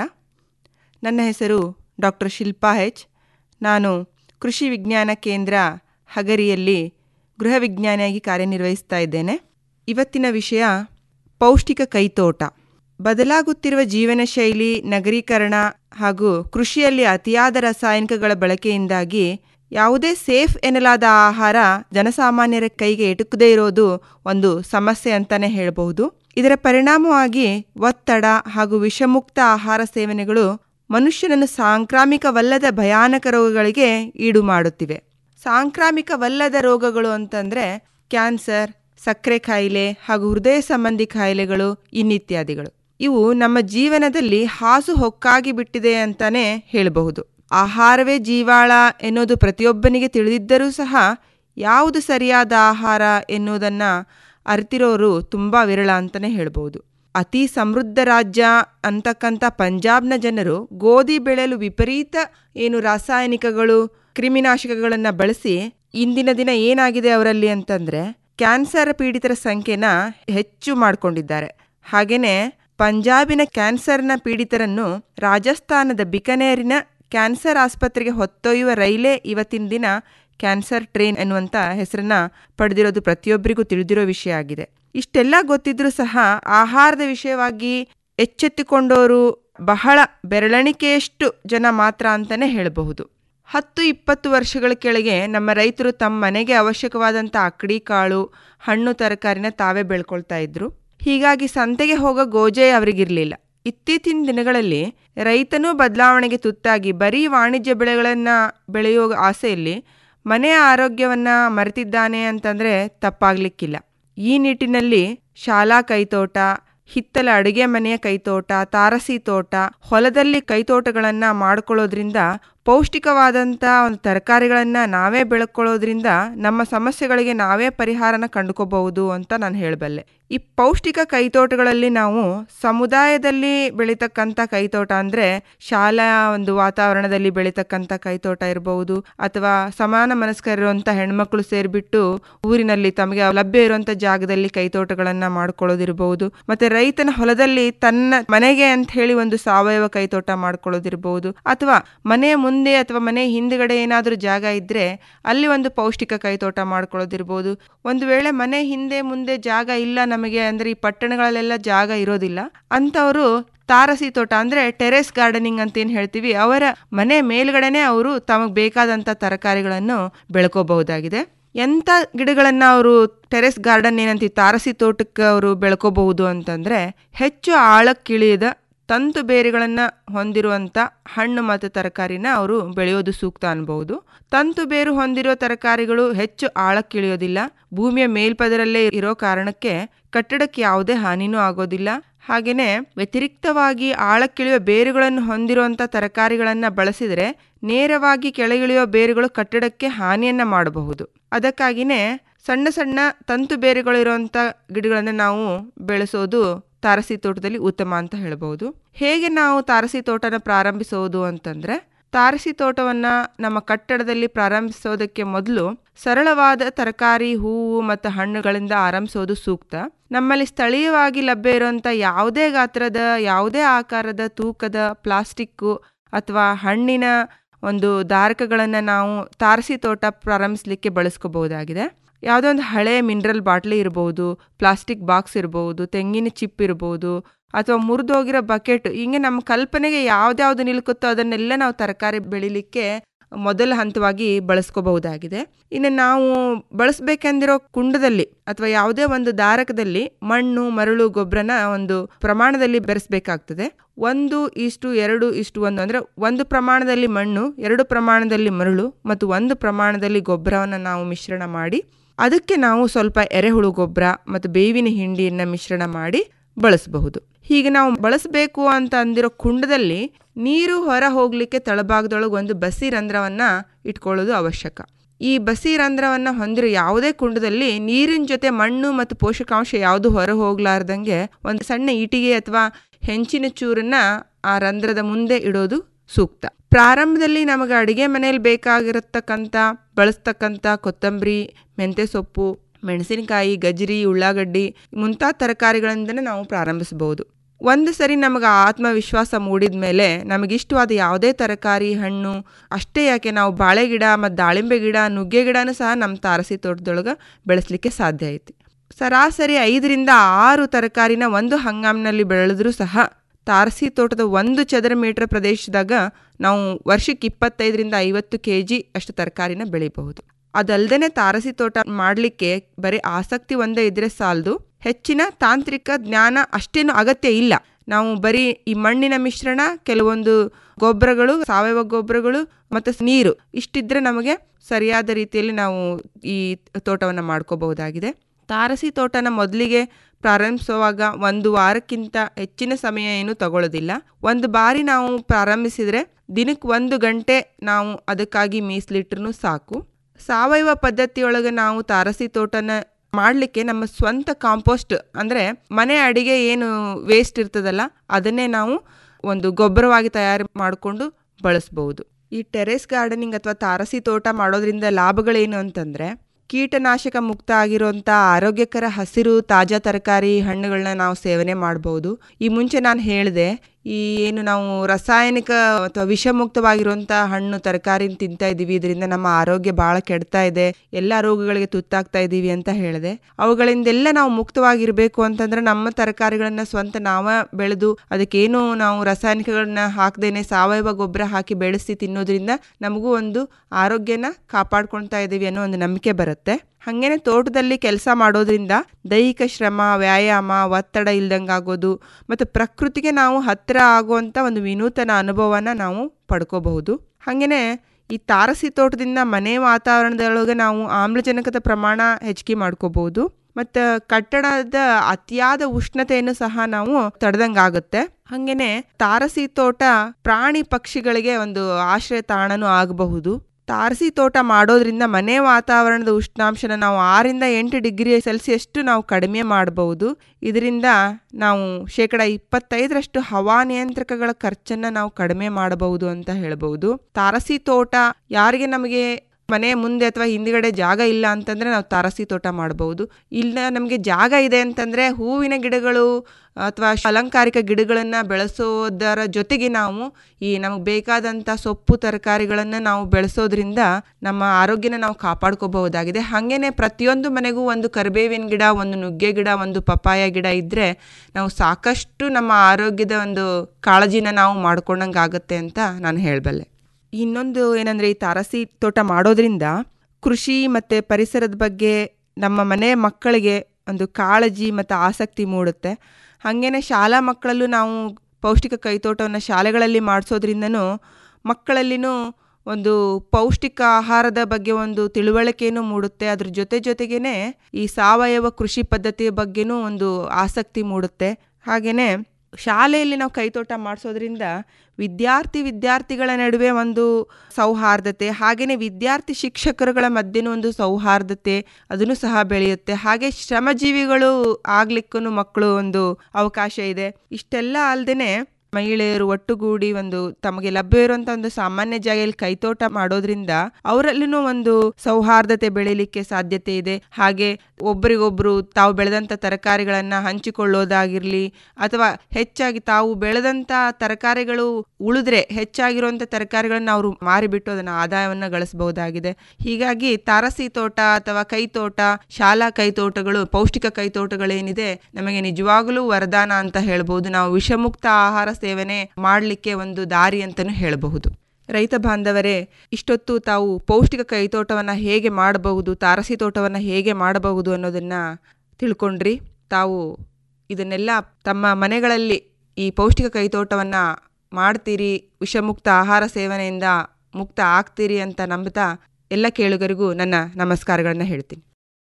ನನ್ನ ಹೆಸರು ಡಾಕ್ಟರ್ ಶಿಲ್ಪಾ ಹೆಚ್ ನಾನು ಕೃಷಿ ವಿಜ್ಞಾನ ಕೇಂದ್ರ ಹಗರಿಯಲ್ಲಿ ಗೃಹ ವಿಜ್ಞಾನಿಯಾಗಿ ಕಾರ್ಯನಿರ್ವಹಿಸ್ತಾ ಇದ್ದೇನೆ ಇವತ್ತಿನ ವಿಷಯ ಪೌಷ್ಟಿಕ ಕೈತೋಟ ಬದಲಾಗುತ್ತಿರುವ ಜೀವನ ಶೈಲಿ ನಗರೀಕರಣ ಹಾಗೂ ಕೃಷಿಯಲ್ಲಿ ಅತಿಯಾದ ರಾಸಾಯನಿಕಗಳ ಬಳಕೆಯಿಂದಾಗಿ ಯಾವುದೇ ಸೇಫ್ ಎನ್ನಲಾದ ಆಹಾರ ಜನಸಾಮಾನ್ಯರ ಕೈಗೆ ಎಟುಕದೇ ಇರೋದು ಒಂದು ಸಮಸ್ಯೆ ಅಂತಾನೆ ಹೇಳಬಹುದು ಇದರ ಪರಿಣಾಮವಾಗಿ ಒತ್ತಡ ಹಾಗೂ ವಿಷಮುಕ್ತ ಆಹಾರ ಸೇವನೆಗಳು ಮನುಷ್ಯನನ್ನು ಸಾಂಕ್ರಾಮಿಕವಲ್ಲದ ಭಯಾನಕ ರೋಗಗಳಿಗೆ ಈಡು ಮಾಡುತ್ತಿವೆ ಸಾಂಕ್ರಾಮಿಕವಲ್ಲದ ರೋಗಗಳು ಅಂತಂದ್ರೆ ಕ್ಯಾನ್ಸರ್ ಸಕ್ಕರೆ ಕಾಯಿಲೆ ಹಾಗೂ ಹೃದಯ ಸಂಬಂಧಿ ಕಾಯಿಲೆಗಳು ಇನ್ನಿತ್ಯಾದಿಗಳು ಇವು ನಮ್ಮ ಜೀವನದಲ್ಲಿ ಹಾಸು ಹೊಕ್ಕಾಗಿ ಬಿಟ್ಟಿದೆ ಅಂತಾನೆ ಹೇಳಬಹುದು ಆಹಾರವೇ ಜೀವಾಳ ಎನ್ನುವುದು ಪ್ರತಿಯೊಬ್ಬನಿಗೆ ತಿಳಿದಿದ್ದರೂ ಸಹ ಯಾವುದು ಸರಿಯಾದ ಆಹಾರ ಎನ್ನುವುದನ್ನ ಅರಿತಿರೋರು ತುಂಬಾ ವಿರಳ ಅಂತಾನೆ ಹೇಳ್ಬೋದು ಅತಿ ಸಮೃದ್ಧ ರಾಜ್ಯ ಅಂತಕ್ಕಂಥ ಪಂಜಾಬ್ನ ಜನರು ಗೋಧಿ ಬೆಳೆಯಲು ವಿಪರೀತ ಏನು ರಾಸಾಯನಿಕಗಳು ಕ್ರಿಮಿನಾಶಕಗಳನ್ನು ಬಳಸಿ ಇಂದಿನ ದಿನ ಏನಾಗಿದೆ ಅವರಲ್ಲಿ ಅಂತಂದ್ರೆ ಕ್ಯಾನ್ಸರ್ ಪೀಡಿತರ ಸಂಖ್ಯೆನ ಹೆಚ್ಚು ಮಾಡಿಕೊಂಡಿದ್ದಾರೆ ಹಾಗೇನೆ ಪಂಜಾಬಿನ ಕ್ಯಾನ್ಸರ್ನ ಪೀಡಿತರನ್ನು ರಾಜಸ್ಥಾನದ ಬಿಕನೇರಿನ ಕ್ಯಾನ್ಸರ್ ಆಸ್ಪತ್ರೆಗೆ ಹೊತ್ತೊಯ್ಯುವ ರೈಲೇ ಇವತ್ತಿನ ದಿನ ಕ್ಯಾನ್ಸರ್ ಟ್ರೈನ್ ಎನ್ನುವಂಥ ಹೆಸರನ್ನ ಪಡೆದಿರೋದು ಪ್ರತಿಯೊಬ್ಬರಿಗೂ ತಿಳಿದಿರೋ ವಿಷಯ ಆಗಿದೆ ಇಷ್ಟೆಲ್ಲ ಗೊತ್ತಿದ್ರೂ ಸಹ ಆಹಾರದ ವಿಷಯವಾಗಿ ಎಚ್ಚೆತ್ತುಕೊಂಡವರು ಬಹಳ ಬೆರಳೆಣಿಕೆಯಷ್ಟು ಜನ ಮಾತ್ರ ಅಂತಲೇ ಹೇಳಬಹುದು ಹತ್ತು ಇಪ್ಪತ್ತು ವರ್ಷಗಳ ಕೆಳಗೆ ನಮ್ಮ ರೈತರು ತಮ್ಮ ಮನೆಗೆ ಅವಶ್ಯಕವಾದಂಥ ಅಕ್ಕಡಿ ಕಾಳು ಹಣ್ಣು ತರಕಾರಿನ ತಾವೇ ಬೆಳ್ಕೊಳ್ತಾ ಇದ್ರು ಹೀಗಾಗಿ ಸಂತೆಗೆ ಹೋಗೋ ಗೋಜೆ ಅವರಿಗಿರಲಿಲ್ಲ ಇತ್ತೀಚಿನ ದಿನಗಳಲ್ಲಿ ರೈತನೂ ಬದಲಾವಣೆಗೆ ತುತ್ತಾಗಿ ಬರೀ ವಾಣಿಜ್ಯ ಬೆಳೆಗಳನ್ನು ಬೆಳೆಯೋ ಆಸೆಯಲ್ಲಿ ಮನೆಯ ಆರೋಗ್ಯವನ್ನ ಮರೆತಿದ್ದಾನೆ ಅಂತಂದ್ರೆ ತಪ್ಪಾಗ್ಲಿಕ್ಕಿಲ್ಲ ಈ ನಿಟ್ಟಿನಲ್ಲಿ ಶಾಲಾ ಕೈತೋಟ ಹಿತ್ತಲ ಅಡುಗೆ ಮನೆಯ ಕೈತೋಟ ತಾರಸಿ ತೋಟ ಹೊಲದಲ್ಲಿ ಕೈತೋಟಗಳನ್ನ ಮಾಡ್ಕೊಳ್ಳೋದ್ರಿಂದ ಪೌಷ್ಟಿಕವಾದಂಥ ಒಂದು ತರಕಾರಿಗಳನ್ನ ನಾವೇ ಬೆಳ್ಕೊಳ್ಳೋದ್ರಿಂದ ನಮ್ಮ ಸಮಸ್ಯೆಗಳಿಗೆ ನಾವೇ ಪರಿಹಾರನ ಕಂಡುಕೋಬಹುದು ಅಂತ ನಾನು ಹೇಳಬಲ್ಲೆ ಈ ಪೌಷ್ಟಿಕ ಕೈತೋಟಗಳಲ್ಲಿ ನಾವು ಸಮುದಾಯದಲ್ಲಿ ಬೆಳೀತಕ್ಕಂಥ ಕೈತೋಟ ಅಂದ್ರೆ ಶಾಲಾ ಒಂದು ವಾತಾವರಣದಲ್ಲಿ ಬೆಳೀತಕ್ಕಂಥ ಕೈತೋಟ ಇರಬಹುದು ಅಥವಾ ಸಮಾನ ಮನಸ್ಕರಿರುವಂಥ ಹೆಣ್ಮಕ್ಳು ಸೇರಿಬಿಟ್ಟು ಊರಿನಲ್ಲಿ ತಮಗೆ ಲಭ್ಯ ಇರುವಂಥ ಜಾಗದಲ್ಲಿ ಕೈತೋಟಗಳನ್ನ ಮಾಡ್ಕೊಳ್ಳೋದಿರಬಹುದು ಮತ್ತೆ ರೈತನ ಹೊಲದಲ್ಲಿ ತನ್ನ ಮನೆಗೆ ಅಂತ ಹೇಳಿ ಒಂದು ಸಾವಯವ ಕೈತೋಟ ಮಾಡ್ಕೊಳ್ಳೋದಿರಬಹುದು ಅಥವಾ ಮನೆಯ ಮುಂದೆ ಅಥವಾ ಮನೆ ಹಿಂದ್ಗಡೆ ಏನಾದರೂ ಜಾಗ ಇದ್ರೆ ಅಲ್ಲಿ ಒಂದು ಪೌಷ್ಟಿಕ ಕೈತೋಟ ಮಾಡ್ಕೊಳ್ಳೋದಿರ್ಬೋದು ಒಂದು ವೇಳೆ ಮನೆ ಹಿಂದೆ ಮುಂದೆ ಜಾಗ ಇಲ್ಲ ನಮಗೆ ಅಂದ್ರೆ ಈ ಪಟ್ಟಣಗಳಲ್ಲೆಲ್ಲ ಜಾಗ ಇರೋದಿಲ್ಲ ಅಂಥವರು ತಾರಸಿ ತೋಟ ಅಂದ್ರೆ ಟೆರೆಸ್ ಗಾರ್ಡನಿಂಗ್ ಅಂತ ಏನು ಹೇಳ್ತೀವಿ ಅವರ ಮನೆ ಮೇಲ್ಗಡೆನೆ ಅವರು ತಮಗೆ ಬೇಕಾದಂಥ ತರಕಾರಿಗಳನ್ನು ಬೆಳ್ಕೋಬಹುದಾಗಿದೆ ಎಂಥ ಗಿಡಗಳನ್ನು ಅವರು ಟೆರೆಸ್ ಗಾರ್ಡನ್ ಏನಂತೀವಿ ತಾರಸಿ ತೋಟಕ್ಕೆ ಅವರು ಬೆಳ್ಕೋಬಹುದು ಅಂತಂದ್ರೆ ಹೆಚ್ಚು ಆಳಕ್ಕಿಳಿಯದ ತಂತು ಬೇರುಗಳನ್ನು ಹೊಂದಿರುವಂಥ ಹಣ್ಣು ಮತ್ತು ತರಕಾರಿನ ಅವರು ಬೆಳೆಯೋದು ಸೂಕ್ತ ಅನ್ಬಹುದು ತಂತು ಬೇರು ಹೊಂದಿರೋ ತರಕಾರಿಗಳು ಹೆಚ್ಚು ಆಳಕ್ಕಿಳಿಯೋದಿಲ್ಲ ಭೂಮಿಯ ಮೇಲ್ಪದರಲ್ಲೇ ಇರೋ ಕಾರಣಕ್ಕೆ ಕಟ್ಟಡಕ್ಕೆ ಯಾವುದೇ ಹಾನಿನೂ ಆಗೋದಿಲ್ಲ ಹಾಗೆಯೇ ವ್ಯತಿರಿಕ್ತವಾಗಿ ಆಳಕ್ಕಿಳಿಯುವ ಬೇರುಗಳನ್ನು ಹೊಂದಿರುವಂಥ ತರಕಾರಿಗಳನ್ನು ಬಳಸಿದರೆ ನೇರವಾಗಿ ಕೆಳಗಿಳಿಯುವ ಬೇರುಗಳು ಕಟ್ಟಡಕ್ಕೆ ಹಾನಿಯನ್ನ ಮಾಡಬಹುದು ಅದಕ್ಕಾಗಿಯೇ ಸಣ್ಣ ಸಣ್ಣ ತಂತು ಬೇರುಗಳಿರುವಂಥ ಗಿಡಗಳನ್ನು ನಾವು ಬೆಳೆಸೋದು ತಾರಸಿ ತೋಟದಲ್ಲಿ ಉತ್ತಮ ಅಂತ ಹೇಳ್ಬೋದು ಹೇಗೆ ನಾವು ತಾರಸಿ ತೋಟನ ಪ್ರಾರಂಭಿಸೋದು ಅಂತಂದ್ರೆ ತಾರಸಿ ತೋಟವನ್ನ ನಮ್ಮ ಕಟ್ಟಡದಲ್ಲಿ ಪ್ರಾರಂಭಿಸೋದಕ್ಕೆ ಮೊದಲು ಸರಳವಾದ ತರಕಾರಿ ಹೂವು ಮತ್ತು ಹಣ್ಣುಗಳಿಂದ ಆರಂಭಿಸೋದು ಸೂಕ್ತ ನಮ್ಮಲ್ಲಿ ಸ್ಥಳೀಯವಾಗಿ ಲಭ್ಯ ಇರುವಂಥ ಯಾವುದೇ ಗಾತ್ರದ ಯಾವುದೇ ಆಕಾರದ ತೂಕದ ಪ್ಲಾಸ್ಟಿಕ್ಕು ಅಥವಾ ಹಣ್ಣಿನ ಒಂದು ಧಾರಕಗಳನ್ನು ನಾವು ತಾರಸಿ ತೋಟ ಪ್ರಾರಂಭಿಸಲಿಕ್ಕೆ ಬಳಸ್ಕೋಬಹುದಾಗಿದೆ ಯಾವುದೋ ಒಂದು ಹಳೆ ಮಿನರಲ್ ಬಾಟ್ಲಿ ಇರ್ಬೋದು ಪ್ಲಾಸ್ಟಿಕ್ ಬಾಕ್ಸ್ ಇರ್ಬೋದು ತೆಂಗಿನ ಚಿಪ್ ಇರ್ಬೋದು ಅಥವಾ ಮುರಿದೋಗಿರೋ ಬಕೆಟ್ ಹಿಂಗೆ ನಮ್ಮ ಕಲ್ಪನೆಗೆ ಯಾವ್ದ್ಯಾವ್ದು ನಿಲ್ಕುತ್ತೋ ಅದನ್ನೆಲ್ಲ ನಾವು ತರಕಾರಿ ಬೆಳಿಲಿಕ್ಕೆ ಮೊದಲ ಹಂತವಾಗಿ ಬಳಸ್ಕೋಬಹುದಾಗಿದೆ ಇನ್ನು ನಾವು ಬಳಸಬೇಕೆಂದಿರೋ ಕುಂಡದಲ್ಲಿ ಅಥವಾ ಯಾವುದೇ ಒಂದು ಧಾರಕದಲ್ಲಿ ಮಣ್ಣು ಮರಳು ಗೊಬ್ಬರನ ಒಂದು ಪ್ರಮಾಣದಲ್ಲಿ ಬೆರೆಸಬೇಕಾಗ್ತದೆ ಒಂದು ಇಷ್ಟು ಎರಡು ಇಷ್ಟು ಒಂದು ಅಂದರೆ ಒಂದು ಪ್ರಮಾಣದಲ್ಲಿ ಮಣ್ಣು ಎರಡು ಪ್ರಮಾಣದಲ್ಲಿ ಮರಳು ಮತ್ತು ಒಂದು ಪ್ರಮಾಣದಲ್ಲಿ ಗೊಬ್ಬರವನ್ನು ನಾವು ಮಿಶ್ರಣ ಮಾಡಿ ಅದಕ್ಕೆ ನಾವು ಸ್ವಲ್ಪ ಎರೆಹುಳು ಗೊಬ್ಬರ ಮತ್ತು ಬೇವಿನ ಹಿಂಡಿಯನ್ನು ಮಿಶ್ರಣ ಮಾಡಿ ಬಳಸಬಹುದು ಹೀಗೆ ನಾವು ಬಳಸಬೇಕು ಅಂತ ಅಂದಿರೋ ಕುಂಡದಲ್ಲಿ ನೀರು ಹೊರ ಹೋಗಲಿಕ್ಕೆ ತಳಭಾಗದೊಳಗೆ ಒಂದು ಬಸಿ ರಂಧ್ರವನ್ನು ಇಟ್ಕೊಳ್ಳೋದು ಅವಶ್ಯಕ ಈ ಬಸಿ ರಂಧ್ರವನ್ನು ಹೊಂದಿರೋ ಯಾವುದೇ ಕುಂಡದಲ್ಲಿ ನೀರಿನ ಜೊತೆ ಮಣ್ಣು ಮತ್ತು ಪೋಷಕಾಂಶ ಯಾವುದು ಹೊರ ಹೋಗ್ಲಾರ್ದಂಗೆ ಒಂದು ಸಣ್ಣ ಇಟಿಗೆ ಅಥವಾ ಹೆಂಚಿನ ಚೂರನ್ನ ಆ ರಂಧ್ರದ ಮುಂದೆ ಇಡೋದು ಸೂಕ್ತ ಪ್ರಾರಂಭದಲ್ಲಿ ನಮಗೆ ಅಡುಗೆ ಮನೆಯಲ್ಲಿ ಬೇಕಾಗಿರತಕ್ಕಂಥ ಬಳಸ್ತಕ್ಕಂಥ ಕೊತ್ತಂಬರಿ ಮೆಂತ್ಯ ಸೊಪ್ಪು ಮೆಣಸಿನಕಾಯಿ ಗಜ್ರಿ ಉಳ್ಳಾಗಡ್ಡಿ ಮುಂತಾದ ತರಕಾರಿಗಳಿಂದನೇ ನಾವು ಪ್ರಾರಂಭಿಸಬಹುದು ಒಂದು ಸರಿ ನಮಗೆ ಆತ್ಮವಿಶ್ವಾಸ ಮೂಡಿದ ಮೇಲೆ ನಮಗಿಷ್ಟವಾದ ಯಾವುದೇ ತರಕಾರಿ ಹಣ್ಣು ಅಷ್ಟೇ ಯಾಕೆ ನಾವು ಬಾಳೆ ಗಿಡ ಮತ್ತು ದಾಳಿಂಬೆ ಗಿಡ ನುಗ್ಗೆ ಗಿಡನೂ ಸಹ ನಮ್ಮ ತಾರಸಿ ತೋಟದೊಳಗೆ ಬೆಳೆಸಲಿಕ್ಕೆ ಸಾಧ್ಯ ಐತಿ ಸರಾಸರಿ ಐದರಿಂದ ಆರು ತರಕಾರಿನ ಒಂದು ಹಂಗಾಮಿನಲ್ಲಿ ಬೆಳೆದ್ರೂ ಸಹ ತಾರಸಿ ತೋಟದ ಒಂದು ಚದರ ಮೀಟರ್ ಪ್ರದೇಶದಾಗ ನಾವು ವರ್ಷಕ್ಕೆ ಇಪ್ಪತ್ತೈದರಿಂದ ಐವತ್ತು ಕೆ ಜಿ ಅಷ್ಟು ತರಕಾರಿನ ಬೆಳಿಬಹುದು ಅದಲ್ಲದೆ ತಾರಸಿ ತೋಟ ಮಾಡಲಿಕ್ಕೆ ಬರೀ ಆಸಕ್ತಿ ಒಂದೇ ಇದ್ರೆ ಸಾಲದು ಹೆಚ್ಚಿನ ತಾಂತ್ರಿಕ ಜ್ಞಾನ ಅಷ್ಟೇನು ಅಗತ್ಯ ಇಲ್ಲ ನಾವು ಬರೀ ಈ ಮಣ್ಣಿನ ಮಿಶ್ರಣ ಕೆಲವೊಂದು ಗೊಬ್ಬರಗಳು ಸಾವಯವ ಗೊಬ್ಬರಗಳು ಮತ್ತು ನೀರು ಇಷ್ಟಿದ್ರೆ ನಮಗೆ ಸರಿಯಾದ ರೀತಿಯಲ್ಲಿ ನಾವು ಈ ತೋಟವನ್ನು ಮಾಡ್ಕೋಬಹುದಾಗಿದೆ ತಾರಸಿ ತೋಟನ ಮೊದಲಿಗೆ ಪ್ರಾರಂಭಿಸುವಾಗ ಒಂದು ವಾರಕ್ಕಿಂತ ಹೆಚ್ಚಿನ ಸಮಯ ಏನು ತಗೊಳ್ಳೋದಿಲ್ಲ ಒಂದು ಬಾರಿ ನಾವು ಪ್ರಾರಂಭಿಸಿದರೆ ದಿನಕ್ಕೆ ಒಂದು ಗಂಟೆ ನಾವು ಅದಕ್ಕಾಗಿ ಮೀಸಲಿಟ್ರೂ ಸಾಕು ಸಾವಯವ ಪದ್ಧತಿಯೊಳಗೆ ನಾವು ತಾರಸಿ ತೋಟನ ಮಾಡಲಿಕ್ಕೆ ನಮ್ಮ ಸ್ವಂತ ಕಾಂಪೋಸ್ಟ್ ಅಂದರೆ ಮನೆ ಅಡಿಗೆ ಏನು ವೇಸ್ಟ್ ಇರ್ತದಲ್ಲ ಅದನ್ನೇ ನಾವು ಒಂದು ಗೊಬ್ಬರವಾಗಿ ತಯಾರು ಮಾಡಿಕೊಂಡು ಬಳಸ್ಬೋದು ಈ ಟೆರೆಸ್ ಗಾರ್ಡನಿಂಗ್ ಅಥವಾ ತಾರಸಿ ತೋಟ ಮಾಡೋದ್ರಿಂದ ಲಾಭಗಳೇನು ಅಂತಂದರೆ ಕೀಟನಾಶಕ ಮುಕ್ತ ಆಗಿರುವಂಥ ಆರೋಗ್ಯಕರ ಹಸಿರು ತಾಜಾ ತರಕಾರಿ ಹಣ್ಣುಗಳನ್ನ ನಾವು ಸೇವನೆ ಮಾಡ್ಬೋದು ಈ ಮುಂಚೆ ನಾನು ಹೇಳಿದೆ ಈ ಏನು ನಾವು ರಾಸಾಯನಿಕ ಅಥವಾ ವಿಷಮುಕ್ತವಾಗಿರುವಂಥ ಹಣ್ಣು ತರಕಾರಿನ ತಿಂತಾ ಇದ್ದೀವಿ ಇದರಿಂದ ನಮ್ಮ ಆರೋಗ್ಯ ಭಾಳ ಕೆಡ್ತಾ ಇದೆ ಎಲ್ಲ ರೋಗಗಳಿಗೆ ತುತ್ತಾಗ್ತಾ ಇದ್ದೀವಿ ಅಂತ ಹೇಳಿದೆ ಅವುಗಳಿಂದೆಲ್ಲ ನಾವು ಮುಕ್ತವಾಗಿರಬೇಕು ಅಂತಂದ್ರೆ ನಮ್ಮ ತರಕಾರಿಗಳನ್ನ ಸ್ವಂತ ನಾವ ಬೆಳೆದು ಅದಕ್ಕೇನು ನಾವು ರಾಸಾಯನಿಕಗಳನ್ನ ಹಾಕದೇನೆ ಸಾವಯವ ಗೊಬ್ಬರ ಹಾಕಿ ಬೆಳೆಸಿ ತಿನ್ನೋದ್ರಿಂದ ನಮಗೂ ಒಂದು ಆರೋಗ್ಯನ ಕಾಪಾಡ್ಕೊಳ್ತಾ ಇದ್ದೀವಿ ಅನ್ನೋ ಒಂದು ನಂಬಿಕೆ ಬರುತ್ತೆ ಹಾಗೇನೆ ತೋಟದಲ್ಲಿ ಕೆಲಸ ಮಾಡೋದ್ರಿಂದ ದೈಹಿಕ ಶ್ರಮ ವ್ಯಾಯಾಮ ಒತ್ತಡ ಇಲ್ದಂಗಾಗೋದು ಮತ್ತು ಪ್ರಕೃತಿಗೆ ನಾವು ಹತ್ತಿರ ಆಗುವಂಥ ಒಂದು ವಿನೂತನ ಅನುಭವನ ನಾವು ಪಡ್ಕೋಬಹುದು ಹಾಗೇನೆ ಈ ತಾರಸಿ ತೋಟದಿಂದ ಮನೆ ವಾತಾವರಣದೊಳಗೆ ನಾವು ಆಮ್ಲಜನಕದ ಪ್ರಮಾಣ ಹೆಚ್ಚಿಗೆ ಮಾಡ್ಕೋಬಹುದು ಮತ್ತು ಕಟ್ಟಡದ ಅತಿಯಾದ ಉಷ್ಣತೆಯನ್ನು ಸಹ ನಾವು ತಡೆದಂಗಾಗುತ್ತೆ ಹಾಗೇನೆ ತಾರಸಿ ತೋಟ ಪ್ರಾಣಿ ಪಕ್ಷಿಗಳಿಗೆ ಒಂದು ಆಶ್ರಯ ತಾಣನೂ ಆಗಬಹುದು ತಾರಸಿ ತೋಟ ಮಾಡೋದ್ರಿಂದ ಮನೆ ವಾತಾವರಣದ ಉಷ್ಣಾಂಶನ ನಾವು ಆರಿಂದ ಎಂಟು ಡಿಗ್ರಿ ಸೆಲ್ಸಿಯಸ್ಟು ನಾವು ಕಡಿಮೆ ಮಾಡಬಹುದು ಇದರಿಂದ ನಾವು ಶೇಕಡ ಇಪ್ಪತ್ತೈದರಷ್ಟು ಹವಾ ನಿಯಂತ್ರಕಗಳ ಖರ್ಚನ್ನು ನಾವು ಕಡಿಮೆ ಮಾಡಬಹುದು ಅಂತ ಹೇಳ್ಬೋದು ತಾರಸಿ ತೋಟ ಯಾರಿಗೆ ನಮಗೆ ಮನೆ ಮುಂದೆ ಅಥವಾ ಹಿಂದ್ಗಡೆ ಜಾಗ ಇಲ್ಲ ಅಂತಂದರೆ ನಾವು ತಾರಸಿ ತೋಟ ಮಾಡಬಹುದು ಇಲ್ಲ ನಮಗೆ ಜಾಗ ಇದೆ ಅಂತಂದರೆ ಹೂವಿನ ಗಿಡಗಳು ಅಥವಾ ಅಲಂಕಾರಿಕ ಗಿಡಗಳನ್ನು ಬೆಳೆಸೋದರ ಜೊತೆಗೆ ನಾವು ಈ ನಮಗೆ ಬೇಕಾದಂಥ ಸೊಪ್ಪು ತರಕಾರಿಗಳನ್ನು ನಾವು ಬೆಳೆಸೋದ್ರಿಂದ ನಮ್ಮ ಆರೋಗ್ಯನ ನಾವು ಕಾಪಾಡ್ಕೋಬಹುದಾಗಿದೆ ಹಾಗೇನೆ ಪ್ರತಿಯೊಂದು ಮನೆಗೂ ಒಂದು ಕರಿಬೇವಿನ ಗಿಡ ಒಂದು ನುಗ್ಗೆ ಗಿಡ ಒಂದು ಪಪಾಯ ಗಿಡ ಇದ್ದರೆ ನಾವು ಸಾಕಷ್ಟು ನಮ್ಮ ಆರೋಗ್ಯದ ಒಂದು ಕಾಳಜಿನ ನಾವು ಮಾಡ್ಕೊಂಡಂಗೆ ಆಗುತ್ತೆ ಅಂತ ನಾನು ಹೇಳಬಲ್ಲೆ ಇನ್ನೊಂದು ಏನಂದರೆ ಈ ತಾರಸಿ ತೋಟ ಮಾಡೋದ್ರಿಂದ ಕೃಷಿ ಮತ್ತು ಪರಿಸರದ ಬಗ್ಗೆ ನಮ್ಮ ಮನೆ ಮಕ್ಕಳಿಗೆ ಒಂದು ಕಾಳಜಿ ಮತ್ತು ಆಸಕ್ತಿ ಮೂಡುತ್ತೆ ಹಾಗೇನೆ ಶಾಲಾ ಮಕ್ಕಳಲ್ಲೂ ನಾವು ಪೌಷ್ಟಿಕ ಕೈತೋಟವನ್ನು ಶಾಲೆಗಳಲ್ಲಿ ಮಾಡಿಸೋದ್ರಿಂದನೂ ಮಕ್ಕಳಲ್ಲಿನೂ ಒಂದು ಪೌಷ್ಟಿಕ ಆಹಾರದ ಬಗ್ಗೆ ಒಂದು ತಿಳುವಳಿಕೆಯೂ ಮೂಡುತ್ತೆ ಅದ್ರ ಜೊತೆ ಜೊತೆಗೇನೆ ಈ ಸಾವಯವ ಕೃಷಿ ಪದ್ಧತಿಯ ಬಗ್ಗೆನೂ ಒಂದು ಆಸಕ್ತಿ ಮೂಡುತ್ತೆ ಹಾಗೆಯೇ ಶಾಲೆಯಲ್ಲಿ ನಾವು ಕೈತೋಟ ಮಾಡಿಸೋದ್ರಿಂದ ವಿದ್ಯಾರ್ಥಿ ವಿದ್ಯಾರ್ಥಿಗಳ ನಡುವೆ ಒಂದು ಸೌಹಾರ್ದತೆ ಹಾಗೆಯೇ ವಿದ್ಯಾರ್ಥಿ ಶಿಕ್ಷಕರುಗಳ ಮಧ್ಯೆನೂ ಒಂದು ಸೌಹಾರ್ದತೆ ಅದನ್ನು ಸಹ ಬೆಳೆಯುತ್ತೆ ಹಾಗೆ ಶ್ರಮಜೀವಿಗಳು ಆಗ್ಲಿಕ್ಕೂ ಮಕ್ಕಳು ಒಂದು ಅವಕಾಶ ಇದೆ ಇಷ್ಟೆಲ್ಲ ಅಲ್ಲದೆ ಮಹಿಳೆಯರು ಒಟ್ಟುಗೂಡಿ ಒಂದು ತಮಗೆ ಲಭ್ಯ ಇರುವಂತ ಒಂದು ಸಾಮಾನ್ಯ ಜಾಗೆಯಲ್ಲಿ ಕೈತೋಟ ಮಾಡೋದ್ರಿಂದ ಅವರಲ್ಲೂ ಒಂದು ಸೌಹಾರ್ದತೆ ಬೆಳಿಲಿಕ್ಕೆ ಸಾಧ್ಯತೆ ಇದೆ ಹಾಗೆ ಒಬ್ಬರಿಗೊಬ್ರು ತಾವು ಬೆಳೆದಂತ ತರಕಾರಿಗಳನ್ನ ಹಂಚಿಕೊಳ್ಳೋದಾಗಿರ್ಲಿ ಅಥವಾ ಹೆಚ್ಚಾಗಿ ತಾವು ಬೆಳೆದಂತ ತರಕಾರಿಗಳು ಉಳಿದ್ರೆ ಹೆಚ್ಚಾಗಿರುವಂತ ತರಕಾರಿಗಳನ್ನ ಅವರು ಮಾರಿಬಿಟ್ಟು ಅದನ್ನ ಆದಾಯವನ್ನ ಗಳಿಸಬಹುದಾಗಿದೆ ಹೀಗಾಗಿ ತಾರಸಿ ತೋಟ ಅಥವಾ ಕೈತೋಟ ಶಾಲಾ ಕೈತೋಟಗಳು ಪೌಷ್ಟಿಕ ಕೈತೋಟಗಳೇನಿದೆ ನಮಗೆ ನಿಜವಾಗಲೂ ವರದಾನ ಅಂತ ಹೇಳ್ಬಹುದು ನಾವು ವಿಷಮುಕ್ತ ಆಹಾರ ಸೇವನೆ ಮಾಡಲಿಕ್ಕೆ ಒಂದು ದಾರಿ ಅಂತಲೂ ಹೇಳಬಹುದು ರೈತ ಬಾಂಧವರೇ ಇಷ್ಟೊತ್ತು ತಾವು ಪೌಷ್ಟಿಕ ಕೈತೋಟವನ್ನು ಹೇಗೆ ಮಾಡಬಹುದು ತಾರಸಿ ತೋಟವನ್ನು ಹೇಗೆ ಮಾಡಬಹುದು ಅನ್ನೋದನ್ನ ತಿಳ್ಕೊಂಡ್ರಿ ತಾವು ಇದನ್ನೆಲ್ಲ ತಮ್ಮ ಮನೆಗಳಲ್ಲಿ ಈ ಪೌಷ್ಟಿಕ ಕೈತೋಟವನ್ನು ಮಾಡ್ತೀರಿ ವಿಷಮುಕ್ತ ಆಹಾರ ಸೇವನೆಯಿಂದ ಮುಕ್ತ ಆಗ್ತೀರಿ ಅಂತ ನಂಬುತ್ತಾ ಎಲ್ಲ ಕೇಳುಗರಿಗೂ ನನ್ನ ನಮಸ್ಕಾರಗಳನ್ನು ಹೇಳ್ತೀನಿ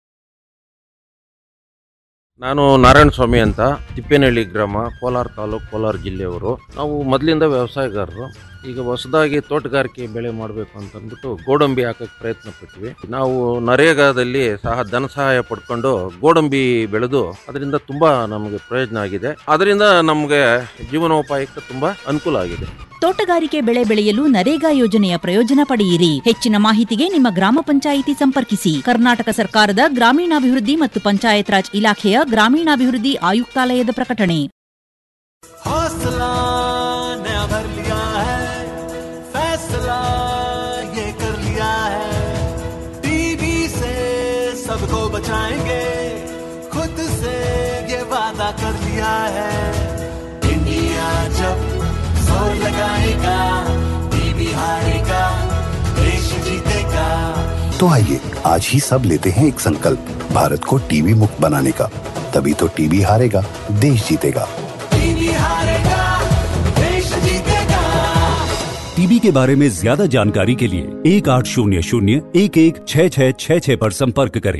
ನಾನು ನಾರಾಯಣ ಸ್ವಾಮಿ ಅಂತ ತಿಪ್ಪೇನಹಳ್ಳಿ ಗ್ರಾಮ ಕೋಲಾರ ತಾಲೂಕು ಕೋಲಾರ ಜಿಲ್ಲೆಯವರು ನಾವು ಮೊದಲಿಂದ ವ್ಯವಸಾಯಗಾರರು ಈಗ ಹೊಸದಾಗಿ ತೋಟಗಾರಿಕೆ ಬೆಳೆ ಮಾಡಬೇಕು ಅಂತ ಅಂದ್ಬಿಟ್ಟು ಗೋಡಂಬಿ ಹಾಕಕ್ಕೆ ಪ್ರಯತ್ನ ಪಟ್ವಿ ನಾವು ನರೇಗಾದಲ್ಲಿ ಸಹ ಧನ ಸಹಾಯ ಪಡ್ಕೊಂಡು ಗೋಡಂಬಿ ಬೆಳೆದು ಅದರಿಂದ ತುಂಬಾ ನಮಗೆ ಪ್ರಯೋಜನ ಆಗಿದೆ ಅದರಿಂದ ನಮಗೆ ಜೀವನೋಪಾಯಕ್ಕೆ ತುಂಬಾ ಅನುಕೂಲ ಆಗಿದೆ ತೋಟಗಾರಿಕೆ ಬೆಳೆ ಬೆಳೆಯಲು ನರೇಗಾ ಯೋಜನೆಯ ಪ್ರಯೋಜನ ಪಡೆಯಿರಿ ಹೆಚ್ಚಿನ ಮಾಹಿತಿಗೆ ನಿಮ್ಮ ಗ್ರಾಮ ಪಂಚಾಯಿತಿ ಸಂಪರ್ಕಿಸಿ ಕರ್ನಾಟಕ ಸರ್ಕಾರದ ಗ್ರಾಮೀಣಾಭಿವೃದ್ಧಿ ಮತ್ತು ಪಂಚಾಯತ್ ರಾಜ್ ಇಲಾಖೆಯ ಗ್ರಾಮೀಣಾಭಿವೃದ್ಧಿ ಆಯುಕ್ತಾಲಯದ ಪ್ರಕಟಣೆ हौसला नया भर लिया है फैसला ये कर लिया है टीवी से सबको बचाएंगे खुद से ये वादा कर लिया है इंडिया जब जोर लगाएगा टीवी हारेगा देश जीतेगा तो आइए आज ही सब लेते हैं एक संकल्प भारत को टीवी मुक्त बनाने का तभी तो टीवी हारेगा देश जीतेगा टीवी हारेगा देश जीतेगा टीबी के बारे में ज्यादा जानकारी के लिए एक आठ शून्य शून्य एक एक छः छः छः छः पर संपर्क करें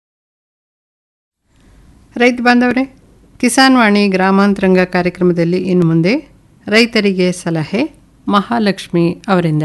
ರೈತ ಬಾಂಧವರೇ ಕಿಸಾನ್ ವಾಣಿ ಗ್ರಾಮಾಂತರಂಗ ಕಾರ್ಯಕ್ರಮದಲ್ಲಿ ಇನ್ನು ಮುಂದೆ ರೈತರಿಗೆ ಸಲಹೆ ಮಹಾಲಕ್ಷ್ಮಿ ಅವರಿಂದ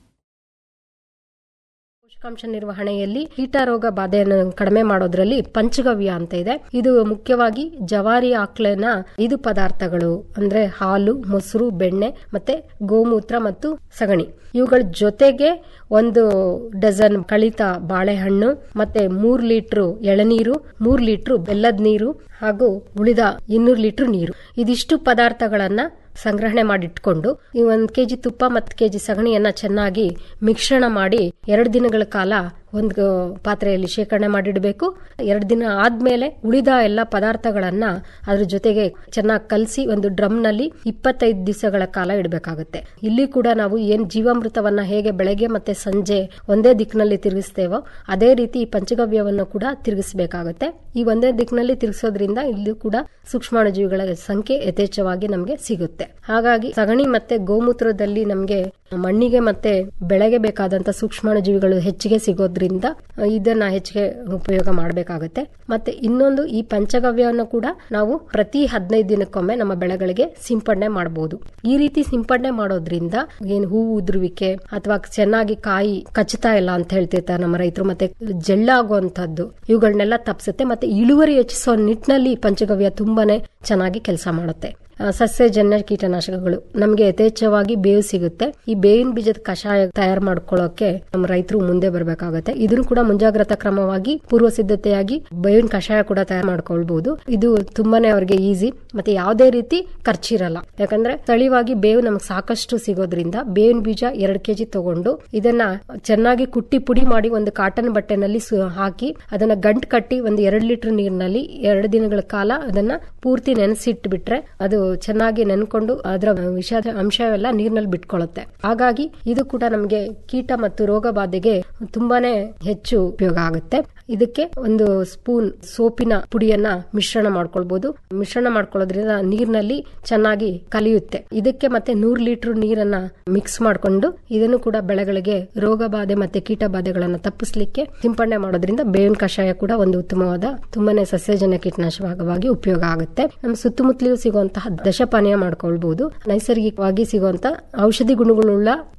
ಪೋಷಕಾಂಶ ನಿರ್ವಹಣೆಯಲ್ಲಿ ಕೀಟ ರೋಗ ಬಾಧೆಯನ್ನು ಕಡಿಮೆ ಮಾಡೋದ್ರಲ್ಲಿ ಪಂಚಗವ್ಯ ಅಂತ ಇದೆ ಇದು ಮುಖ್ಯವಾಗಿ ಜವಾರಿ ಆಕಳಿನ ಐದು ಪದಾರ್ಥಗಳು ಅಂದ್ರೆ ಹಾಲು ಮೊಸರು ಬೆಣ್ಣೆ ಮತ್ತೆ ಗೋಮೂತ್ರ ಮತ್ತು ಸಗಣಿ ಇವುಗಳ ಜೊತೆಗೆ ಒಂದು ಡಜನ್ ಕಳಿತ ಬಾಳೆಹಣ್ಣು ಮತ್ತೆ ಮೂರ್ ಲೀಟ್ರು ಎಳನೀರು ಮೂರ್ ಲೀಟ್ರು ಬೆಲ್ಲದ ನೀರು ಹಾಗೂ ಉಳಿದ ಇನ್ನೂರು ಲೀಟರ್ ನೀರು ಇದಿಷ್ಟು ಪದಾರ್ಥಗಳನ್ನ ಸಂಗ್ರಹಣೆ ಮಾಡಿಟ್ಕೊಂಡು ಈ ಒಂದ್ ಕೆಜಿ ತುಪ್ಪ ಮತ್ತು ಕೆಜಿ ಸಗಣಿಯನ್ನ ಚೆನ್ನಾಗಿ ಮಿಶ್ರಣ ಮಾಡಿ ಎರಡು ದಿನಗಳ ಕಾಲ ಒಂದು ಪಾತ್ರೆಯಲ್ಲಿ ಶೇಖರಣೆ ಮಾಡಿಡಬೇಕು ಎರಡು ದಿನ ಆದ್ಮೇಲೆ ಉಳಿದ ಎಲ್ಲ ಪದಾರ್ಥಗಳನ್ನ ಅದ್ರ ಜೊತೆಗೆ ಚೆನ್ನಾಗಿ ಕಲಸಿ ಒಂದು ಡ್ರಮ್ನಲ್ಲಿ ಇಪ್ಪತ್ತೈದು ದಿವಸಗಳ ಕಾಲ ಇಡಬೇಕಾಗುತ್ತೆ ಇಲ್ಲಿ ಕೂಡ ನಾವು ಏನ್ ಜೀವಾಮೃತವನ್ನ ಹೇಗೆ ಬೆಳಗ್ಗೆ ಮತ್ತೆ ಸಂಜೆ ಒಂದೇ ದಿಕ್ಕಿನಲ್ಲಿ ತಿರುಗಿಸ್ತೇವೋ ಅದೇ ರೀತಿ ಈ ಪಂಚಗವ್ಯವನ್ನು ಕೂಡ ತಿರುಗಿಸಬೇಕಾಗುತ್ತೆ ಈ ಒಂದೇ ದಿಕ್ಕಿನಲ್ಲಿ ತಿರುಗಿಸೋದ್ರಿಂದ ಇಲ್ಲಿ ಕೂಡ ಸೂಕ್ಷ್ಮಾಣುಜೀವಿಗಳ ಸಂಖ್ಯೆ ಯಥೇಚ್ಛವಾಗಿ ನಮಗೆ ಸಿಗುತ್ತೆ ಹಾಗಾಗಿ ಸಗಣಿ ಮತ್ತೆ ಗೋಮೂತ್ರದಲ್ಲಿ ನಮಗೆ ಮಣ್ಣಿಗೆ ಮತ್ತೆ ಬೆಳೆಗೆ ಬೇಕಾದಂತ ಸೂಕ್ಷ್ಮಾಣುಜೀವಿಗಳು ಹೆಚ್ಚಿಗೆ ಸಿಗೋದ್ರಿಂದ ಇದನ್ನ ಹೆಚ್ಚಿಗೆ ಉಪಯೋಗ ಮಾಡಬೇಕಾಗುತ್ತೆ ಮತ್ತೆ ಇನ್ನೊಂದು ಈ ಪಂಚಗವ್ಯವನ್ನು ಕೂಡ ನಾವು ಪ್ರತಿ ಹದಿನೈದು ದಿನಕ್ಕೊಮ್ಮೆ ನಮ್ಮ ಬೆಳೆಗಳಿಗೆ ಸಿಂಪಡಣೆ ಮಾಡಬಹುದು ಈ ರೀತಿ ಸಿಂಪಡಣೆ ಮಾಡೋದ್ರಿಂದ ಏನು ಹೂವು ಉದುರುವಿಕೆ ಅಥವಾ ಚೆನ್ನಾಗಿ ಕಾಯಿ ಕಚ್ಚುತ್ತಾ ಇಲ್ಲ ಅಂತ ಹೇಳ್ತಿರ್ತಾರೆ ನಮ್ಮ ರೈತರು ಮತ್ತೆ ಜಳ್ಳಾಗುವಂತದ್ದು ಇವುಗಳನ್ನೆಲ್ಲ ತಪ್ಪಿಸುತ್ತೆ ಮತ್ತೆ ಇಳುವರಿ ಹೆಚ್ಚಿಸೋ ನಿಟ್ಟಿನಲ್ಲಿ ಈ ಪಂಚಗವ್ಯ ತುಂಬಾನೇ ಚೆನ್ನಾಗಿ ಕೆಲಸ ಮಾಡುತ್ತೆ ಆ, ಸಸ್ಯಜನ್ಯ ಕೀಟನಾಶಕಗಳು ನಮಗೆ ಯಥೇಚ್ಛವಾಗಿ ಬೇವು ಸಿಗುತ್ತೆ ಈ ಬೇವಿನ ಬೀಜದ ಕಷಾಯ ತಯಾರು ಮಾಡ್ಕೊಳ್ಳೋಕೆ ನಮ್ಮ ರೈತರು ಮುಂದೆ ಬರಬೇಕಾಗುತ್ತೆ ಇದನ್ನು ಕೂಡ ಮುಂಜಾಗ್ರತಾ ಕ್ರಮವಾಗಿ ಪೂರ್ವ ಸಿದ್ಧತೆಯಾಗಿ ಬೇವಿನ ಕಷಾಯ ಕೂಡ ತಯಾರು ಮಾಡ್ಕೊಳ್ಬಹುದು ಇದು ತುಂಬಾನೇ ಅವ್ರಿಗೆ ಈಸಿ ಮತ್ತೆ ಯಾವುದೇ ರೀತಿ ಖರ್ಚಿರಲ್ಲ ಯಾಕಂದ್ರೆ ಸ್ಥಳೀಯವಾಗಿ ಬೇವು ನಮಗೆ ಸಾಕಷ್ಟು ಸಿಗೋದ್ರಿಂದ ಬೇವಿನ ಬೀಜ ಎರಡು ಕೆಜಿ ತಗೊಂಡು ಇದನ್ನ ಚೆನ್ನಾಗಿ ಕುಟ್ಟಿ ಪುಡಿ ಮಾಡಿ ಒಂದು ಕಾಟನ್ ಬಟ್ಟೆನಲ್ಲಿ ಸು- ಹಾಕಿ ಅದನ್ನ ಗಂಟು ಕಟ್ಟಿ ಒಂದು ಎರಡು ಲೀಟರ್ ನೀರಿನಲ್ಲಿ ಎರಡು ದಿನಗಳ ಕಾಲ ಅದನ್ನ ಪೂರ್ತಿ ನೆನೆಸಿಟ್ಬಿಟ್ರೆ ಅದು ಚೆನ್ನಾಗಿ ನೆನ್ಕೊಂಡು ಅದರ ವಿಷಾದ ಅಂಶವೆಲ್ಲ ನೀರಿನಲ್ಲಿ ಬಿಟ್ಕೊಳ್ಳುತ್ತೆ ಹಾಗಾಗಿ ಇದು ಕೂಡ ನಮಗೆ ಕೀಟ ಮತ್ತು ರೋಗ ಬಾಧೆಗೆ ತುಂಬಾನೇ ಹೆಚ್ಚು ಉಪಯೋಗ ಆಗುತ್ತೆ ಇದಕ್ಕೆ ಒಂದು ಸ್ಪೂನ್ ಸೋಪಿನ ಪುಡಿಯನ್ನ ಮಿಶ್ರಣ ಮಾಡ್ಕೊಳ್ಬಹುದು ಮಿಶ್ರಣ ಮಾಡ್ಕೊಳ್ಳೋದ್ರಿಂದ ನೀರಿನಲ್ಲಿ ಚೆನ್ನಾಗಿ ಕಲಿಯುತ್ತೆ ಇದಕ್ಕೆ ಮತ್ತೆ ನೂರು ಲೀಟರ್ ನೀರನ್ನ ಮಿಕ್ಸ್ ಮಾಡ್ಕೊಂಡು ಇದನ್ನು ಕೂಡ ಬೆಳೆಗಳಿಗೆ ರೋಗ ಬಾಧೆ ಮತ್ತೆ ಕೀಟ ಬಾಧೆಗಳನ್ನ ತಪ್ಪಿಸ್ಲಿಕ್ಕೆ ಸಿಂಪಡಣೆ ಮಾಡೋದ್ರಿಂದ ಬೇವಿನ ಕಷಾಯ ಕೂಡ ಒಂದು ಉತ್ತಮವಾದ ತುಂಬಾನೇ ಸಸ್ಯಜನ್ಯ ಕೀಟನಾಶಕವಾಗಿ ಉಪಯೋಗ ಆಗುತ್ತೆ ನಮ್ಮ ಸುತ್ತಮುತ್ತಲೂ ಸಿಗುವಂತಹ ದಶಪಾನೀಯ ಮಾಡ್ಕೊಳ್ಬಹುದು ನೈಸರ್ಗಿಕವಾಗಿ ಸಿಗುವಂತ ಔಷಧಿ ಗುಣಗಳುಳ್ಳ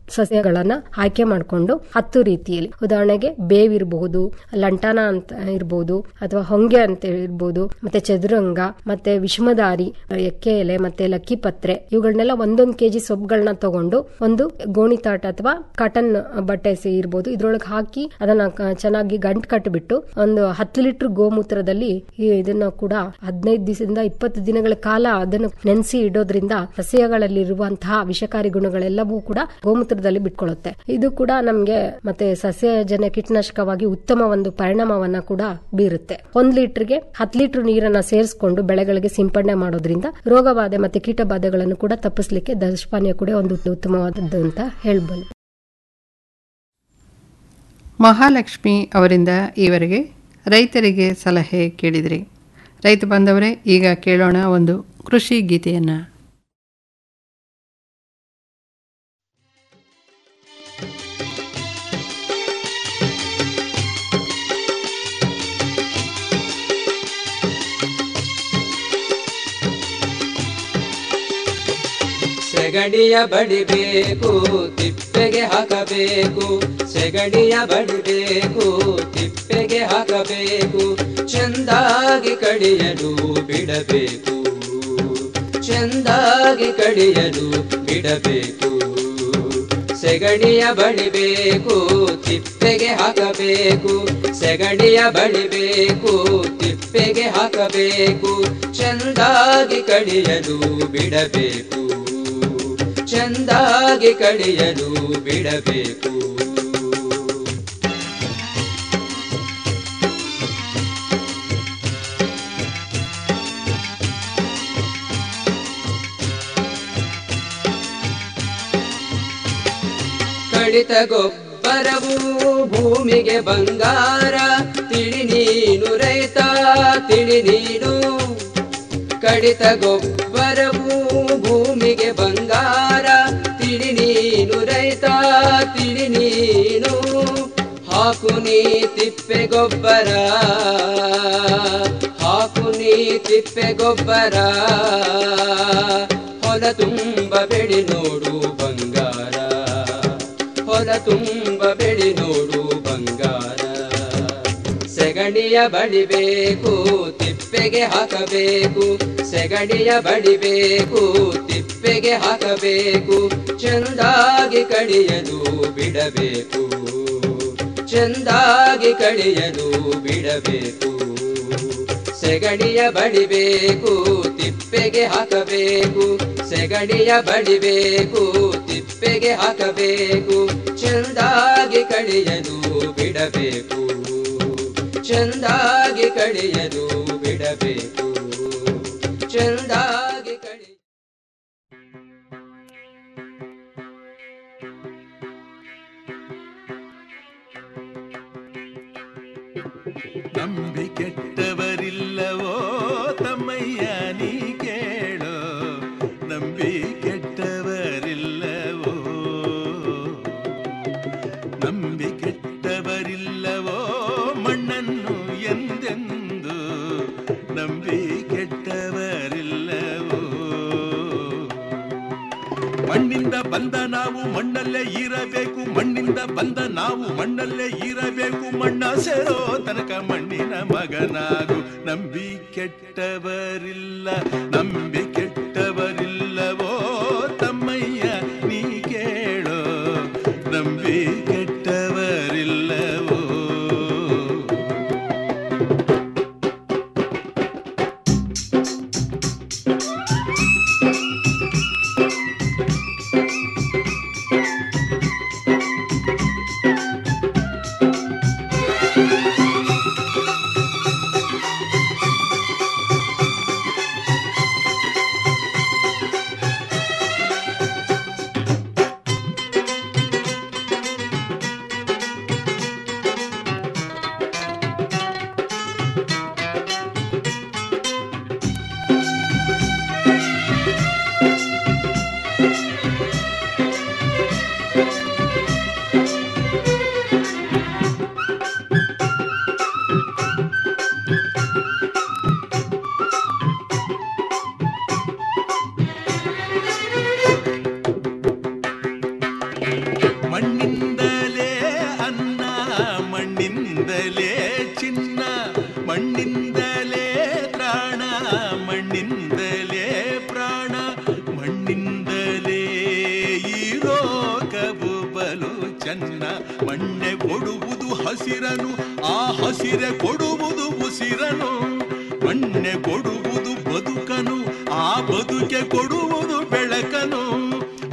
ಸಸ್ಯಗಳನ್ನ ಆಯ್ಕೆ ಮಾಡಿಕೊಂಡು ಹತ್ತು ರೀತಿಯಲ್ಲಿ ಉದಾಹರಣೆಗೆ ಬೇವಿರಬಹುದು ಲಂಟಾನ ಅಂತ ಇರಬಹುದು ಅಥವಾ ಹೊಂಗೆ ಅಂತ ಇರ್ಬೋದು ಮತ್ತೆ ಚದುರಂಗ ಮತ್ತೆ ವಿಷಮದಾರಿ ಎಕ್ಕೆ ಎಲೆ ಮತ್ತೆ ಲಕ್ಕಿ ಪತ್ರೆ ಇವುಗಳನ್ನೆಲ್ಲ ಒಂದೊಂದು ಕೆಜಿ ಸೊಪ್ಪುಗಳನ್ನ ತಗೊಂಡು ಒಂದು ಗೋಣಿತಾಟ ಅಥವಾ ಕಾಟನ್ ಬಟ್ಟೆ ಸಿ ಇರ್ಬೋದು ಇದ್ರೊಳಗೆ ಹಾಕಿ ಅದನ್ನ ಕ- ಚೆನ್ನಾಗಿ ಗಂಟು ಕಟ್ಟಿಬಿಟ್ಟು ಒಂದು ಹತ್ತು ಲೀಟರ್ ಗೋಮೂತ್ರದಲ್ಲಿ ಈ ಇದನ್ನ ಕೂಡ ಹದಿನೈದು ದಿವಸದಿಂದ ಇಪ್ಪತ್ತು ದಿನಗಳ ಕಾಲ ಅದನ್ನು ನೆನೆಸಿ ಇಡೋದ್ರಿಂದ ಸಸ್ಯಗಳಲ್ಲಿ ಇರುವಂತಹ ವಿಷಕಾರಿ ಗುಣಗಳೆಲ್ಲವೂ ಕೂಡ ಗೋಮೂತ್ರದಲ್ಲಿ ಬಿಟ್ಕೊಳ್ಳುತ್ತೆ ಇದು ಕೂಡ ನಮ್ಗೆ ಮತ್ತೆ ಸಸ್ಯಜನ್ಯ ಕೀಟನಾಶಕವಾಗಿ ಉತ್ತಮ ಒಂದು ಪರಿಣಾಮವನ್ನ ಕೂಡ ಬೀರುತ್ತೆ ಒಂದ್ ಲೀಟರ್ಗೆ ಹತ್ತು ಲೀಟರ್ ನೀರನ್ನ ಸೇರಿಸಿಕೊಂಡು ಬೆಳೆಗಳಿಗೆ ಸಿಂಪಡಣೆ ಮಾಡೋದ್ರಿಂದ ರೋಗ ಬಾಧೆ ಮತ್ತೆ ಕೀಟ ಬಾಧೆಗಳನ್ನು ಕೂಡ ತಪ್ಪಿಸ್ಲಿಕ್ಕೆ ದಶಪಾನೀಯ ಕೂಡ ಒಂದು ಉತ್ತಮವಾದದ್ದು ಅಂತ ಹೇಳ್ಬೋದು ಮಹಾಲಕ್ಷ್ಮಿ ಅವರಿಂದ ಈವರೆಗೆ ರೈತರಿಗೆ ಸಲಹೆ ಕೇಳಿದ್ರಿ ರೈತ ಬಾಂಧವರೇ ಈಗ ಕೇಳೋಣ ಒಂದು ಕೃಷಿ ಗೀತೆಯನ್ನು ಸೆಗಡಿಯ ಬಡಿಬೇಕು ತಿಪ್ಪೆಗೆ ಹಾಕಬೇಕು ಸೆಗಡಿಯ ಬಡಿಬೇಕು ತಿಪ್ಪೆಗೆ ಹಾಕಬೇಕು ಚೆಂದಾಗಿ ಕಡಿಯಲು ಬಿಡಬೇಕು ಚೆಂದಾಗಿ ಕಡಿಯಲು ಬಿಡಬೇಕು ಸೆಗಡಿಯ ಬಡಿಬೇಕು ತಿಪ್ಪೆಗೆ ಹಾಕಬೇಕು ಸೆಗಡಿಯ ಬಡಿಬೇಕು ತಿಪ್ಪೆಗೆ ಹಾಕಬೇಕು ಚೆಂದಾಗಿ ಕಡಿಯಲು ಬಿಡಬೇಕು ಚೆಂದಾಗಿ ಕಡಿಯಲು ಬಿಡಬೇಕು ಕಡಿತ ಗೊಬ್ಬರವು ಭೂಮಿಗೆ ಬಂಗಾರ ತಿಳಿ ನೀನು ರೈತ ತಿಳಿ ನೀನು ಕಡಿತ ಗೊಬ್ಬರವು ಭೂಮಿಗೆ ಬಂಗಾರ ತಿಳಿ ನೀನು ರೈತ ತಿಳಿ ನೀನು ಹಾಕು ನೀ ತಿಪ್ಪೆ ಗೊಬ್ಬರ ಹಾಕು ನೀ ತಿಪ್ಪೆ ಗೊಬ್ಬರ ಹೊಲ ತುಂಬ ಬೆಳಿ ನೋಡು ಬಂಗಾರ ಹೊಲ ತುಂಬ ಬೆಳಿ ನೋಡು ಬಂಗಾರ ಸೆಗಣಿಯ ಬಡಿಬೇಕು ತಿಪ್ಪೆಗೆ ಹಾಕಬೇಕು ಸೆಗಣಿಯ ಬಡಿಬೇಕು ತಿಪ್ಪೆಗೆ ಹಾಕಬೇಕು ಚೆಂದಾಗಿ ಕಡಿಯಲು ಬಿಡಬೇಕು ಚೆಂದಾಗಿ ಕಡಿಯಲು ಬಿಡಬೇಕು ಸೆಗಡಿಯ ಬಡಿಬೇಕು ತಿಪ್ಪೆಗೆ ಹಾಕಬೇಕು ಸೆಗಡಿಯ ಬಡಿಬೇಕು ತಿಪ್ಪೆಗೆ ಹಾಕಬೇಕು ಚೆಂದಾಗಿ ಕಡಿಯಲು ಬಿಡಬೇಕು ಚೆಂದಾಗಿ ಕಡಿಯಲು ಬಿಡಬೇಕು ಚೆಂದಾಗಿ ಕಡಿ ನಂಬಿ ಕೆಟ್ಟವರಿಲ್ಲವೋ ತಮ್ಮಯ್ಯ ನೀ ಕೇಳೋ ನಂಬಿ ಕೆಟ್ಟವರಿಲ್ಲವೋ ನಂಬಿ ಕೆಟ್ಟವರಿಲ್ಲವೋ ಮಣ್ಣನ್ನು ಎಂದೆಂದು ನಂಬಿ ಕೆಟ್ಟವರಿಲ್ಲವೋ ಮಣ್ಣಿಂದ ಬಂದ ನಾವು ಮಣ್ಣಲ್ಲೇ ಇರಬೇಕು ಮಣ್ಣಿಂದ ಬಂದ ನಾವು ಮಣ್ಣಲ್ಲೇ ಇರಬೇಕು ಮಣ್ಣ ಸೇರೋ ತನಕ ಮಣ್ಣಿನ ಮಗನಾಗು ನಂಬಿ ಕೆಟ್ಟವರಿಲ್ಲ ನಂಬಿ ಕೆಟ್ಟವರಿಲ್ಲವೋ ತಮ್ಮಯ್ಯ ನೀ ಕೇಳೋ ನಂಬಿ ಕೆಟ್ಟವರಿಲ್ಲವೋ ಮಣ್ಣಿಂದಲೇ ತ್ರಾಣ ಮಣ್ಣಿಂದಲೇ ಪ್ರಾಣ ಮಣ್ಣಿಂದಲೇ ಈ ಲೋಕವು ಬಲು ಚೆನ್ನ ಮಣ್ಣೆ ಕೊಡುವುದು ಹಸಿರನು ಆ ಹಸಿರೆ ಕೊಡುವುದು ಉಸಿರನು ಮಣ್ಣೆ ಕೊಡುವುದು ಬದುಕನು ಆ ಬದುಕೆ ಕೊಡು